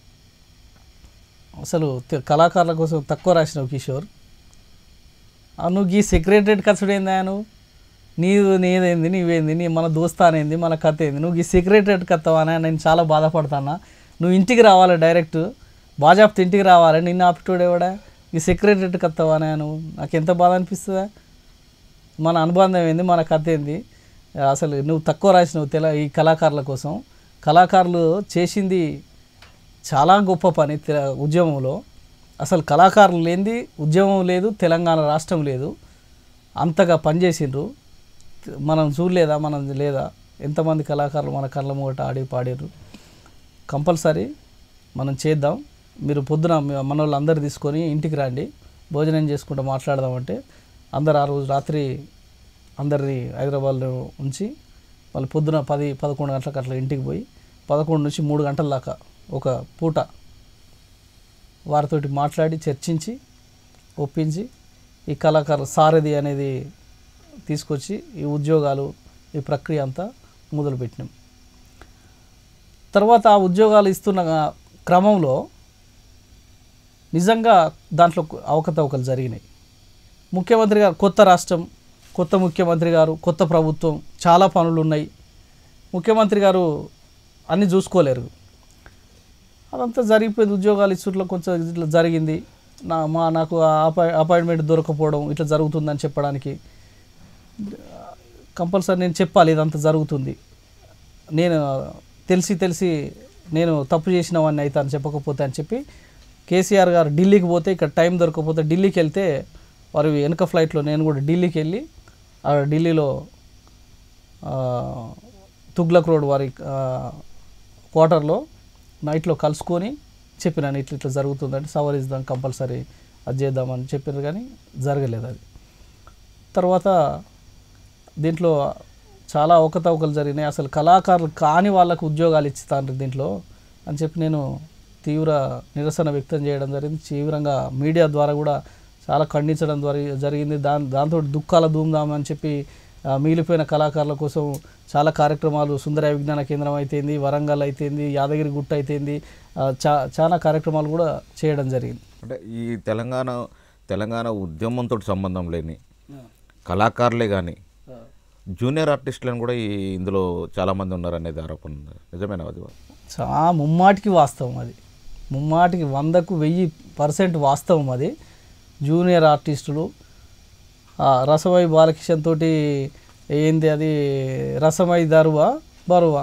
అసలు తె- కళాకారుల కోసం తక్కువ రాసినావు కిషోర్ ఆ, నువ్వు ఈ సెక్రటరేట్ కచ్చుడు ఏందా నువ్వు నీవు నీదేంది నీవేంది నీ మన దోస్తానేంది మన కథ ఏంది నువ్వు ఈ సెక్రటరేట్ కత్తవానే నేను చాలా బాధపడతానా నువ్వు ఇంటికి రావాలి డైరెక్ట్ బాజాప్తి ఇంటికి రావాలి నిన్న ఆపిటోడే కూడా ఈ సెక్రటరేట్ కత్తవానే నువ్వు నాకు ఎంత బాధ అనిపిస్తుందా మన అనుబంధం ఏంది మన కథ ఏంది అసలు నువ్వు తక్కువ రాసినవు తెల ఈ కళాకారుల కోసం కళాకారులు చేసింది చాలా గొప్ప పని తె- ఉద్యమంలో అసలు కళాకారులు లేనిది ఉద్యమం లేదు తెలంగాణ రాష్ట్రం లేదు అంతగా పనిచేసిండ్రు మనం చూడలేదా మనం లేదా ఎంతమంది కళాకారులు మన కళ్ళ ముంగట ఆడి పాడారు కంపల్సరీ మనం చేద్దాం మీరు పొద్దున మీ- మన వాళ్ళు అందరు తీసుకొని ఇంటికి రండి భోజనం చేసుకుంటూ మాట్లాడదామంటే అందరు ఆ రోజు రాత్రి అందరిని హైదరాబాద్లో ఉంచి మళ్ళీ పొద్దున పది పదకొండు గంటలకు అట్లా ఇంటికి పోయి పదకొండు నుంచి మూడు గంటల దాకా ఒక పూట వారితోటి మాట్లాడి చర్చించి ఒప్పించి ఈ కళాకారు సారథి అనేది తీసుకొచ్చి ఈ ఉద్యోగాలు ఈ ప్రక్రియ అంతా మొదలుపెట్టినాం తర్వాత ఆ ఉద్యోగాలు ఇస్తున్న క్రమంలో నిజంగా దాంట్లో అవకతవకలు జరిగినాయి ముఖ్యమంత్రి గారు కొత్త రాష్ట్రం కొత్త ముఖ్యమంత్రి గారు కొత్త ప్రభుత్వం చాలా పనులు ఉన్నాయి ముఖ్యమంత్రి గారు అన్నీ చూసుకోలేరు అదంతా జరిగిపోయింది ఉద్యోగాలు ఇచ్చుట్లో కొంచెం ఇట్లా జరిగింది నా మా నాకు ఆ అపాయి అపాయింట్మెంట్ దొరకపోవడం ఇట్లా జరుగుతుందని చెప్పడానికి కంపల్సరీ నేను చెప్పాలి ఇదంతా జరుగుతుంది నేను తెలిసి తెలిసి నేను తప్పు చేసిన వాడిని అయితే అని చెప్పకపోతే అని చెప్పి కేసీఆర్ గారు ఢిల్లీకి పోతే ఇక్కడ టైం దొరకకపోతే ఢిల్లీకి వెళ్తే వారి వెనుక ఫ్లైట్లో నేను కూడా ఢిల్లీకి వెళ్ళి ఆ ఢిల్లీలో ఆ, తుగ్లక్ రోడ్ వారి ఆ, క్వార్టర్లో నైట్లో కలుసుకొని చెప్పినాను ఇట్లా ఇట్లా జరుగుతుందంటే సవరిద్దాం కంపల్సరీ అది చేద్దామని చెప్పారు కానీ జరగలేదు అది తర్వాత దీంట్లో చాలా అవకతవకలు జరిగినాయి అసలు కళాకారులు కాని వాళ్ళకు ఉద్యోగాలు ఇస్తాను దీంట్లో అని చెప్పి నేను తీవ్ర నిరసన వ్యక్తం చేయడం జరిగింది తీవ్రంగా మీడియా ద్వారా కూడా చాలా ఖండించడం ద్వారా జరిగింది దాని దాంతో దుఃఖాల ధూమ్ధామ్ అని చెప్పి ఆ, మిగిలిపోయిన కళాకారుల కోసం చాలా కార్యక్రమాలు సుందర విజ్ఞాన కేంద్రం అయితేంది వరంగల్ అయితేంది యాదగిరి గుట్ట అయితేంది ఆ, చా చాలా కార్యక్రమాలు కూడా చేయడం జరిగింది అంటే ఈ తెలంగాణ తెలంగాణ ఉద్యమంతో సంబంధం లేని కళాకారులే కానీ జూనియర్ ఆర్టిస్టులను కూడా ఈ ఇందులో చాలామంది ఉన్నారనేది ఆరోపణ ఉంది నిజమేనా అది చా ముమ్మాటికి వాస్తవం అది ముమ్మాటికి వందకు వెయ్యి పర్సెంట్ వాస్తవం అది జూనియర్ ఆర్టిస్టులు ఆ రసమై బాలకిషన్ తోటి ఏంది అది రసమై దరువా బరువా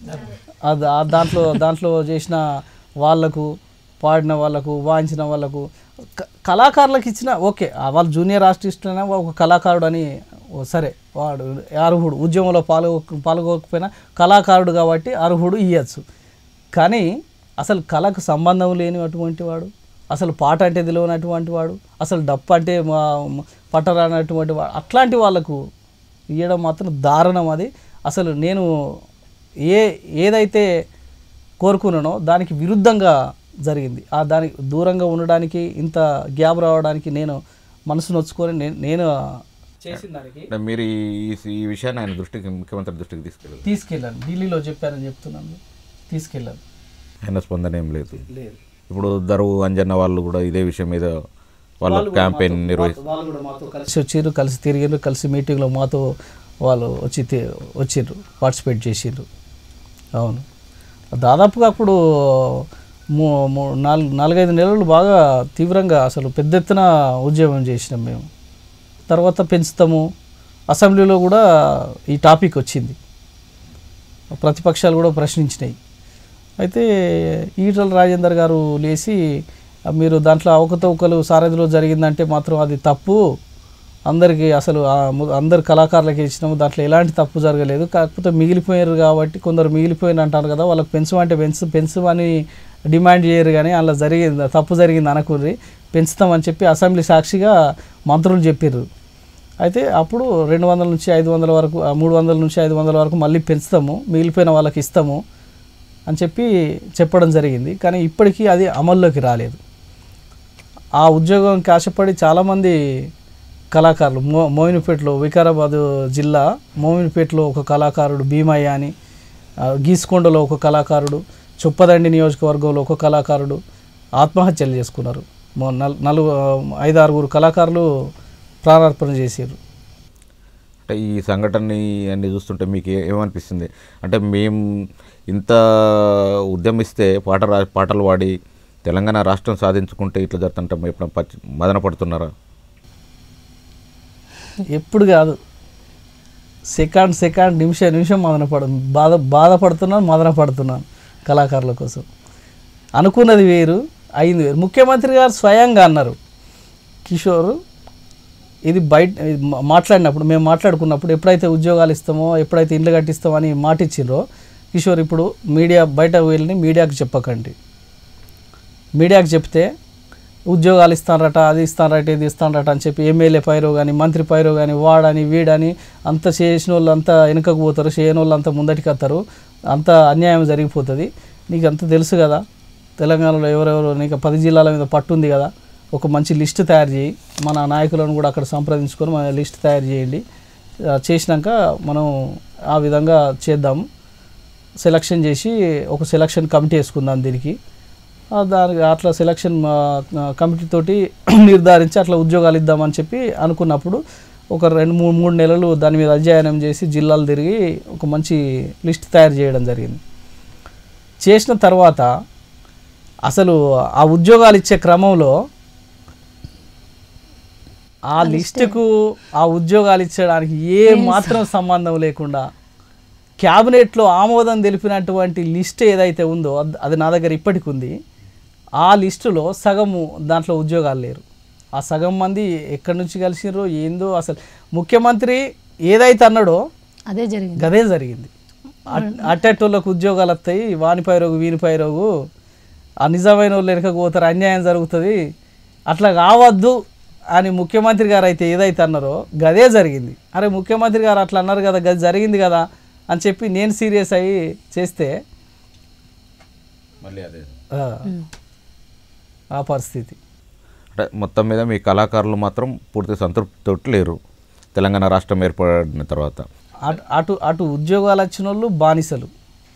అది ఆ దాంట్లో దాంట్లో చేసిన వాళ్ళకు పాడిన వాళ్ళకు వాయించిన వాళ్ళకు క- కళాకారులకు ఇచ్చిన ఓకే ఆ వాళ్ళు జూనియర్ ఆర్టిస్టులైనా ఒక కళాకారుడు అని ఓ సరే వాడు అర్హుడు ఉద్యమంలో పాల్గొ పాల్గొకపోయినా కళాకారుడు కాబట్టి అర్హుడు ఇవ్వచ్చు కానీ అసలు కళకు సంబంధం లేనిటువంటి వాడు అసలు పాట అంటే తెలియనటువంటి వాడు అసలు డప్పు అంటే మా మ- పట్టరానటువంటి వాడు అట్లాంటి వాళ్ళకు ఇవ్వడం మాత్రం దారుణం అది అసలు నేను ఏ ఏదైతే కోరుకున్నానో దానికి విరుద్ధంగా జరిగింది ఆ దానికి దూరంగా ఉండడానికి ఇంత గ్యాప్ రావడానికి నేను మనసు నొచ్చుకొని నేను నేను చేసిన దానికి అంటే మీరు ఈ ఈ విషయాన్ని ఆయన దృష్టికి ముఖ్యమంత్రి దృష్టికి తీసుకెళ్ళారు తీసుకెళ్ళాను ఢిల్లీలో చెప్పానని చెప్తున్నాను తీసుకెళ్ళాను ఆయన స్పందన ఏం లేదు లేదు ఇప్పుడు దరువు అంజన్న వాళ్ళు కూడా ఇదే విషయం మీద వాళ్ళ క్యాంపెయిన్ నిర్వహి వాళ్ళు కూడా మాతో కలిసి వచ్చిర్రు కలిసి తిరిగిర్రు కలిసి మీటింగ్లో మాతో వాళ్ళు వచ్చి తి- వచ్చిర్రు పార్టిసిపేట్ చేసిర్రు అవును దాదాపుగా అప్పుడు మూ మూ- నాలుగు నాలుగైదు నెలలు బాగా తీవ్రంగా అసలు పెద్ద ఎత్తున ఉద్యమం చేసినాం మేము తర్వాత పెంచుతాము అసెంబ్లీలో కూడా ఈ టాపిక్ వచ్చింది ప్రతిపక్షాలు కూడా ప్రశ్నించినాయి అయితే ఈటల రాజేందర్ గారు లేచి "ఆ, మీరు దాంట్లో అవకతవకలు సారథిలో జరిగిందంటే మాత్రం అది తప్పు అందరికీ అసలు ఆ ము- అందరు కళాకారులకి ఇచ్చినాము దాంట్లో ఎలాంటి తప్పు జరగలేదు కాకపోతే మిగిలిపోయారు కాబట్టి కొందరు మిగిలిపోయిన అంటారు కదా వాళ్ళకి పెంచమంటే పెంచు పెంచమని డిమాండ్ చేయరు కానీ అలా జరిగింది తప్పు జరిగింది అనకూర్రి పెంచుతామని చెప్పి అసెంబ్లీ సాక్షిగా మంత్రులు చెప్పారు అయితే అప్పుడు రెండు వందల నుంచి ఐదు వందల వరకు ఆ, మూడు వందల నుంచి ఐదు వందల వరకు మళ్ళీ పెంచుతాము మిగిలిపోయిన వాళ్ళకి ఇస్తాము అని చెప్పి చెప్పడం జరిగింది కానీ ఇప్పటికీ అది అమల్లోకి రాలేదు ఆ ఉద్యోగంకి ఆశపడి చాలామంది కళాకారులు మో మోయినపేటలో వికారాబాద్ జిల్లా మోయినపేటలో ఒక కళాకారుడు భీమయ్య అని ఆ, గీసుకొండలో ఒక కళాకారుడు చొప్పదండి నియోజకవర్గంలో ఒక కళాకారుడు ఆత్మహత్యలు చేసుకున్నారు మొ- నల్ నలుగు ఐదు ఆరుగురు కళాకారులు ప్రాణార్పణ చేశారు అంటే ఈ సంఘటనని అన్ని చూస్తుంటే మీకు ఏ- ఏమనిపిస్తుంది అంటే మేము ఇంత ఉద్యమిస్తే పాట రా పాటలు పాడి తెలంగాణ రాష్ట్రం సాధించుకుంటే ఇట్లా జరుగుతుంటే మీరు ఎప్పుడు పచ్చి మదన పడుతున్నారా ఎప్పుడు కాదు సెకండ్ సెకండ్ నిమిష నిమిషం మదన పడ బాధ బాధపడుతున్నాను మదన పడుతున్నాను కళాకారుల కోసం అనుకున్నది వేరు అయింది వేరు ముఖ్యమంత్రి గారు స్వయంగా అన్నారు కిషోర్ ఇది బయట ఇది మా- మాట్లాడినప్పుడు మేము మాట్లాడుకున్నప్పుడు ఎప్పుడైతే ఉద్యోగాలు ఇస్తామో ఎప్పుడైతే ఇండ్లు కట్టిస్తామో అని మాట ఇచ్చిండ్రో కిషోర్ ఇప్పుడు మీడియా బయట వెళ్ళి మీడియాకు చెప్పకండి మీడియాకు చెప్తే ఉద్యోగాలు ఇస్తానరట అది ఇస్తానరట ఇది ఇస్తానరట అని చెప్పి ఎమ్మెల్యే పైరో కానీ మంత్రి పైరో కానీ వాడని వీడని అంత చేసిన వాళ్ళు అంతా వెనుకకు పోతారు చేయని వాళ్ళు అంతా ముందటికి వస్తారు అంత అన్యాయం జరిగిపోతుంది నీకు అంత తెలుసు కదా తెలంగాణలో ఎవరెవరు నీకు పది జిల్లాల మీద పట్టుంది కదా ఒక మంచి లిస్ట్ తయారు చేయి మన నాయకులను కూడా అక్కడ సంప్రదించుకొని మన లిస్ట్ తయారు చేయండి ఆ, చేసినాక మనం ఆ విధంగా చేద్దాము సెలక్షన్ చేసి ఒక సెలక్షన్ కమిటీ వేసుకుందాం దీనికి ఆ దానికి అట్లా సెలక్షన్ కమిటీ తోటి నిర్ధారించి అట్లా ఉద్యోగాలు ఇద్దామని చెప్పి అనుకున్నప్పుడు ఒక రెండు మూడు మూడు నెలలు దాని మీద అధ్యయనం చేసి జిల్లాలు తిరిగి ఒక మంచి లిస్ట్ తయారు చేయడం జరిగింది చేసిన తర్వాత అసలు ఆ ఉద్యోగాలు ఇచ్చే క్రమంలో ఆ లిస్టుకు ఆ ఉద్యోగాలు ఇచ్చడానికి ఏ మాత్రం సంబంధం లేకుండా క్యాబినెట్లో ఆమోదం తెలిపినటువంటి లిస్ట్ ఏదైతే ఉందో అద్- అది నా దగ్గర ఇప్పటికి ఉంది ఆ లిస్టులో సగము దాంట్లో ఉద్యోగాలు లేరు ఆ సగం మంది ఎక్కడి నుంచి కలిసిరో ఏందో అసలు ముఖ్యమంత్రి ఏదైతే అన్నాడో అదే జరిగింది గదే జరిగింది అట్- అట్టేటోళ్ళకు ఉద్యోగాలు వస్తాయి వానిపై రోగు వీనిపై రోగు ఆ నిజమైన వాళ్ళు వెనకకు పోతారు అన్యాయం జరుగుతుంది అట్లా కావద్దు అని ముఖ్యమంత్రి గారు అయితే ఏదైతే అన్నారో గదే జరిగింది అరే ముఖ్యమంత్రి గారు అట్లా అన్నారు కదా గది జరిగింది కదా అని చెప్పి నేను సీరియస్ అయ్యి చేస్తే మళ్ళీ అదే ఆ, ఆ పరిస్థితి అంటే మొత్తం మీద మీ కళాకారులు మాత్రం పూర్తి సంతృప్తితో లేరు తెలంగాణ రాష్ట్రం ఏర్పడిన తర్వాత అటు అటు అటు ఉద్యోగాలు వచ్చిన వాళ్ళు బానిసలు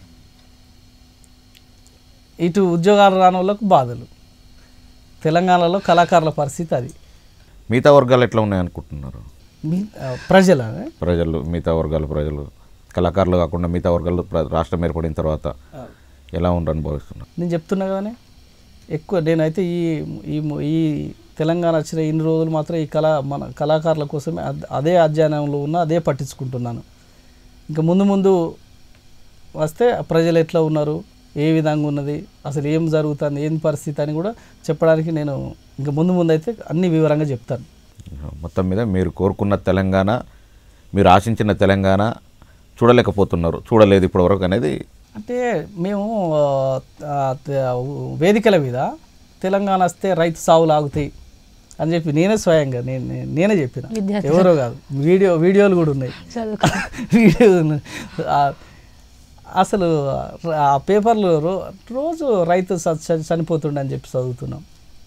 ఇటు ఉద్యోగాలు రాని వాళ్ళకు బాధలు తెలంగాణలో కళాకారుల పరిస్థితి అది మిగతా వర్గాలు ఎట్లా ఉన్నాయి అనుకుంటున్నారు మీ ఆ, ప్రజల ప్రజలు మిగతా వర్గాల ప్రజలు కళాకారులు కాకుండా మిగతా వర్గాలు ప్ర- రాష్ట్రం ఏర్పడిన తర్వాత ఎలా ఉండని భావిస్తున్నారు నేను చెప్తున్నా కానీ ఎక్కువ నేనైతే ఈ ఈ ఈ తెలంగాణ వచ్చిన ఇన్ని రోజులు మాత్రం ఈ కళా మన కళాకారుల కోసమే అద్- అదే అధ్యయనంలో ఉన్న అదే పట్టించుకుంటున్నాను ఇంకా ముందు ముందు వస్తే ప్రజలు ఎట్లా ఉన్నారు ఏ విధంగా ఉన్నది అసలు ఏం జరుగుతుంది ఏం పరిస్థితి అని కూడా చెప్పడానికి నేను ఇంకా ముందు ముందు అయితే అన్ని వివరంగా చెప్తాను మొత్తం మీద మీరు కోరుకున్న తెలంగాణ మీరు ఆశించిన తెలంగాణ చూడలేకపోతున్నారు చూడలేదు ఇప్పటివరకు అనేది అంటే మేము ఆ, ఆ, త- వేదికల మీద తెలంగాణ వస్తే రైతు సావులు ఆగుతాయి అని చెప్పి నేనే స్వయంగా నేను నేను- నేనే చెప్పిన విద్యార్థి. ఎవరో కాదు వీడియో వీడియోలు కూడా ఉన్నాయి చదువుకో వీడియో ఉన్నాయి. ఆ- అసలు ఆ పేపర్లు రో రోజు రైతు చ- చ- చనిపోతుండే అని చెప్పి చదువుతున్నాం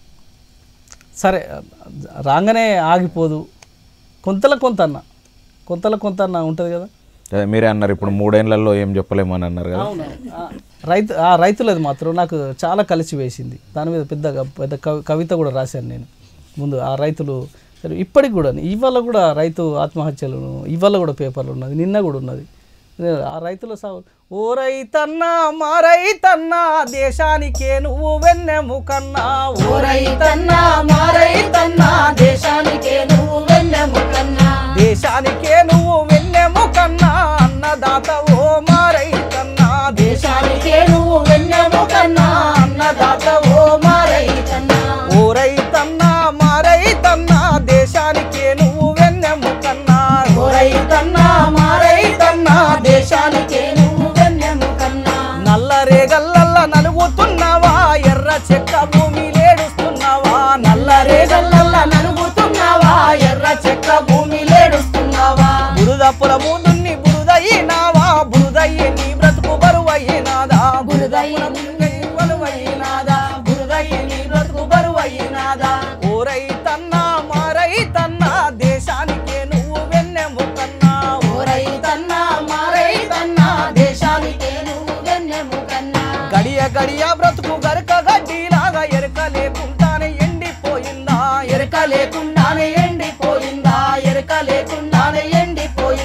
సరే రాగానే ఆగిపోదు కొంతల కొంత అన్న కొంతల కొంత అన్న ఉంటుంది కదా అదే మీరే అన్నారు ఇప్పుడు మూడేళ్లలో ఏం చెప్పలేమని అన్నారు కదా ఆ, రైతు ఆ రైతులది మాత్రం నాకు చాలా కలిసి వేసింది దాని మీద పెద్ద పెద్ద కవి- కవిత కూడా రాశాను నేను ముందు ఆ రైతులు సరే ఇప్పటికి కూడా ఇవాళ కూడా రైతు ఆత్మహత్యలు ఇవాళ కూడా పేపర్లు ఉన్నది నిన్న కూడా ఉన్నది ఆ రైతుల సాగు ఓ రైతన్నా మా రైతన్నా దేశానికే నువ్వు వెన్నెము కన్నా ఓ ఓ రైతన్నా మా రైతన్నా దేశానికే నువ్వు వెన్నెము కన్నా దేశానికే నువ్వు వెన్నెము కన్నా అన్నదాత ఓ మా రైతన్నా దేశానికే నువ్వు వెన్నెము కన్నా అన్నదాత ఓ మా రైతన్నా ఓ రైతన్నా మా రైతన్నా దేశానికే నువ్వు వెన్నెము కన్నా ఓ రైతన్నా మా రైతన్నా దేశానికే నువ్వు వెన్నెము కన్నా నల్ల రేగల్లల్ల నలుగుతున్నావా ఎర్ర చెక్క భూమి లేడుస్తున్నావా నల్ల రేగల్లల్ల నలుగుతున్నావా ఎర్ర చెక్క భూమి లేడుస్తున్నావా బురద పొలము దున్ని బురదయ్యినావా బురదయ్యి నీ బ్రతుకు బరువయ్యినాదా బురదయ్యి నీ బరువయ్యినాదా బురదయ్యి నీ బ్రతుకు బరువయ్యినాదా ఓ రైతన్నా మా రైతన్నా దేశానికే నువ్వు వెన్నెము కన్నా ఓ రైతన్నా మా రైతన్నా దేశానికే నువ్వు వెన్నెము కన్నా గడియ గడియ బ్రతుకు గరక గడ్డిలాగా ఎరక లేకుండానే ఎండిపోయిందా ఎరక లేకుండానే ఎండిపోయిందా ఎరక లేకుండానే ఎండిపోయిందా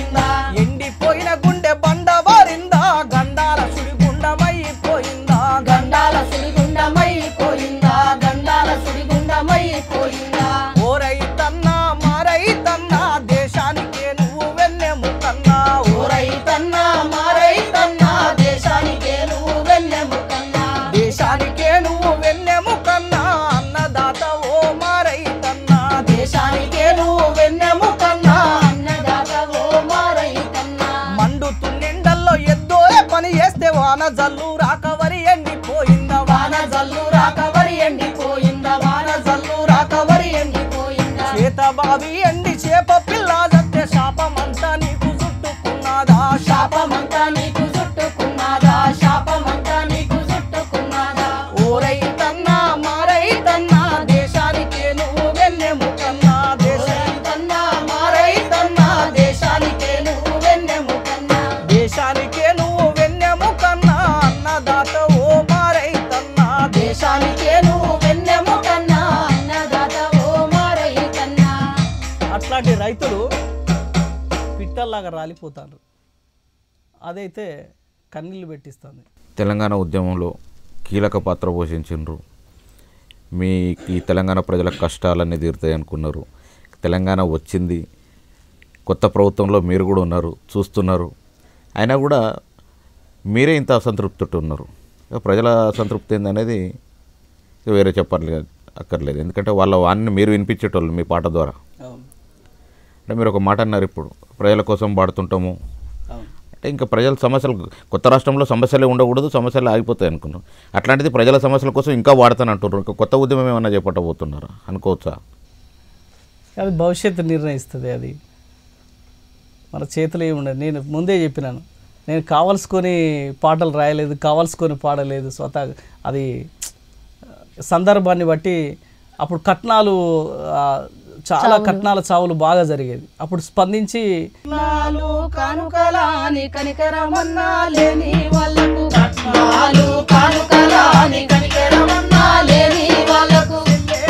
జల్లు రాక వరి ఎండిపోయిందా వాన జల్లు రాక వరి ఎండిపోయిందా వాన జల్లు రాక వరి ఎండిపోయిందా చేత బావి ఎండి చేప పిల్ల జత్తే శాపమంతా నీకు చుట్టుకున్నదా శాప శాపమంతా నీకు చుట్టుకున్నాదా శాపమంతా నీకు చుట్టుకున్నాదా ఓరై తన్నా మారై తన్నా దేశానికే నువ్వు వెన్నెముకన్నా దేశ రైతన్నా మా రైతన్నా దేశానికే నువ్వు వెన్నెముకన్నా దేశానికే నువ్వు వెన్నెముకన్నా అన్నదాత ఓ మారై తన్నా దేశానికే నువ్వు వెన్నెముకన్నా అన్నదాత ఓ మా రైతన్నా అట్లాంటి రైతులు పిట్టల్లాగా రాలిపోతారు అదైతే కన్నీళ్ళు పెట్టిస్తుంది తెలంగాణ ఉద్యమంలో కీలక పాత్ర పోషించిండ్రు మీ ఈ తెలంగాణ ప్రజల కష్టాలన్నీ తీరుతాయి అనుకున్నారు తెలంగాణ వచ్చింది కొత్త ప్రభుత్వంలో మీరు కూడా ఉన్నారు చూస్తున్నారు అయినా కూడా మీరే ఇంత అసంతృప్తితో ఉన్నారు ఇక ప్రజల అసంతృప్తి ఏందనేది ఇక వేరే చెప్పాలి అక్కర్లేదు ఎందుకంటే వాళ్ళ వాణ్ణి మీరు వినిపించేటోళ్ళు మీ పాట ద్వారా అవును అంటే మీరు ఒక మాట అన్నారు ఇప్పుడు ప్రజల కోసం పాడుతుంటాము అవును అంటే ఇంకా ప్రజల సమస్యలు కొత్త రాష్ట్రంలో సమస్యలే ఉండకూడదు సమస్యలు ఆగిపోతాయి అనుకున్నాం అట్లాంటిది ప్రజల సమస్యల కోసం ఇంకా వాడతాను అంటున్నారు ఇంకా కొత్త ఉద్యమం ఏమన్నా చేపట్టబోతున్నారా అనుకోవచ్చా అది భవిష్యత్తు నిర్ణయిస్తుంది అది మన చేతిలో ఏమి ఉండదు నేను ముందే చెప్పినాను నేను కావలసుకొని పాటలు రాయలేదు కావలసుకొని పాడలేదు స్వతహా అది సందర్భాన్ని బట్టి అప్పుడు కట్నాలు ఆ, చాలా కట్నాల చావులు బాగా జరిగేది అప్పుడు స్పందించి నాలు కానుకలాని కనికరమన్నా లేని వాళ్ళకు నాలు కానుకలాని కనికరమన్నా లేని వాళ్ళకు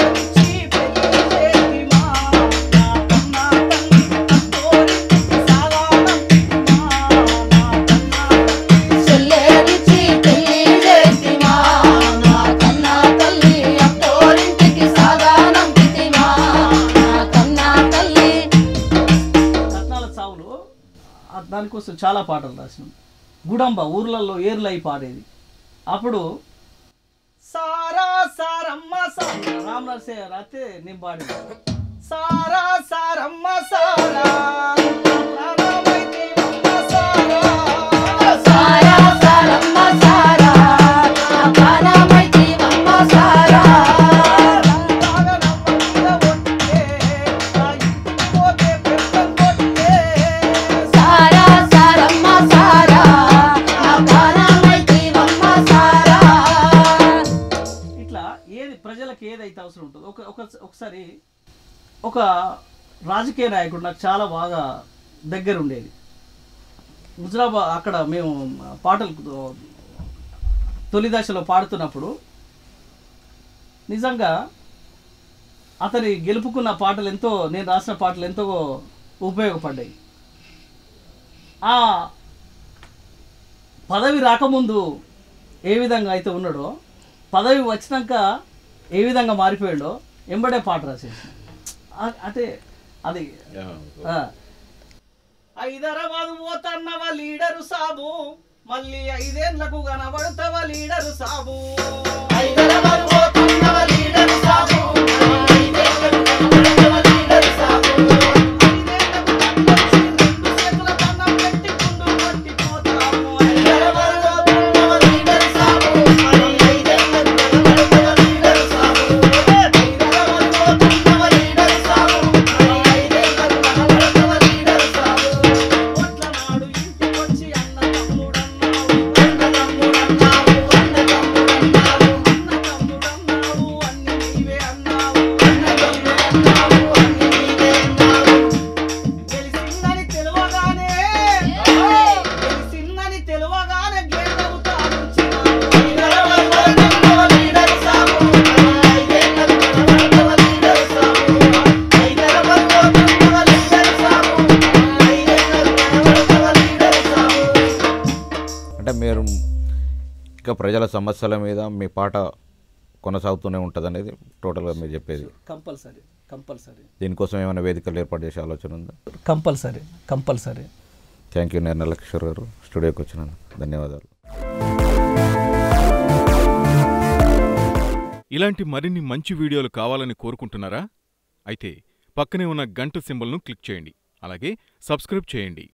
చెల్లేరిచి పెళ్లి చేతిమా నా కన్నా తల్లి అత్తోరింటికి సాగానం పితిమా నా కన్నా తల్లి కట్నాల చావులు ఆ దానికోసం చాలా పాటలు రాసినాం గుడంబ ఊర్లలో ఏర్లు అయి పాడేది అప్పుడు సారా సారమ్మ సారా రామ్ నరసయ్య రాతే నేను పాడేది సారా సారమ్మ సారా ప్రాణమైతివమ్మ సారా. సారా సారమ్మ సారా నా ప్రాణమైతివమ్మ సారా రాగనమ్మ మీద ఒట్టే, నా ఇంటికి పోతే పెద్దం కొట్టే. సారా సారమ్మ సారా నా ప్రాణమైతివమ్మ సారా ఇట్లా ఏది ప్రజలకు ఏదైతే అవసరం ఉంటుందో ఒక ఒక ఒకసారి ఒక రాజకీయ నాయకుడు నాకు చాలా బాగా దగ్గర ఉండేది హుజరాబాద్ అక్కడ మేము పాటలు తొలి దశలో పాడుతున్నప్పుడు నిజంగా అతని గెలుపుకున్న పాటలు ఎంతో నేను రాసిన పాటలు ఎంతో ఉపయోగపడ్డాయి ఆ పదవి రాకముందు ఏ విధంగా అయితే ఉన్నాడో పదవి వచ్చినాక ఏ విధంగా మారిపోయాడో ఎంబడే పాట రాసేసి ఆ- అంటే అది ఆ. హైదరాబాద్ పోతన్నవ లీడరు సాబు మళ్ళీ ఐదేళ్లకు కనబడతావ లీడరు సాబు హైదరాబాద్ పోతున్నవ లీడర్ సాబు ఐదేళ్లకు కనబడతవ లీడర్ సాబు హైదరాబాద్ పోతున్నవ లీడర్ సాబు ఐదేళ్లకు కనబడతవ లీడర్ సాబు హైదరాబాద్ పోతున్నవ లీడర్ సాబు ఐదేళ్లకు కనబడతవ లీడర్ సాబు నాడు ఇంటికొచ్చి అన్న తమ్ముడన్నావు అన్న తమ్ముడన్నావు అన్న తమ్ముడన్నావు అన్న తమ్ముడన్నావు అన్ని నీవే అన్నావు అన్న తమ్ముడన్నావు అన్ని నీవే అన్నావు తెలిసిందని తెలియగానే తెలిసిందని తెలియగానే గేదవుతా హైదరాబాద్ పోతున్నవ లీడర్ సాబు ఐదేళ్లకు కనబడతవ లీడర్ సాబు హైదరాబాద్ పోతున్నవ లీడర్ సాబు ఐదేళ్లకు కనబడతవ లీడర్ సాబు అంటే మీరు ఇంకా ప్రజల సమస్యల మీద మీ పాట కొనసాగుతూనే ఉంటుంది అనేది టోటల్గా మీరు చెప్పేది కంపల్సరీ కంపల్సరీ దీనికోసం ఏమైనా వేదికలు ఏర్పాటు చేసే ఆలోచన ఉందా compulsory compulsory thank you Nirmala Kishore garu స్టూడియోకి వచ్చినందుకు ధన్యవాదాలు ఇలాంటి మరిన్ని మంచి వీడియోలు కావాలని కోరుకుంటున్నారా అయితే పక్కనే ఉన్న గంట సింబల్ను క్లిక్ చేయండి అలాగే సబ్స్క్రైబ్ చేయండి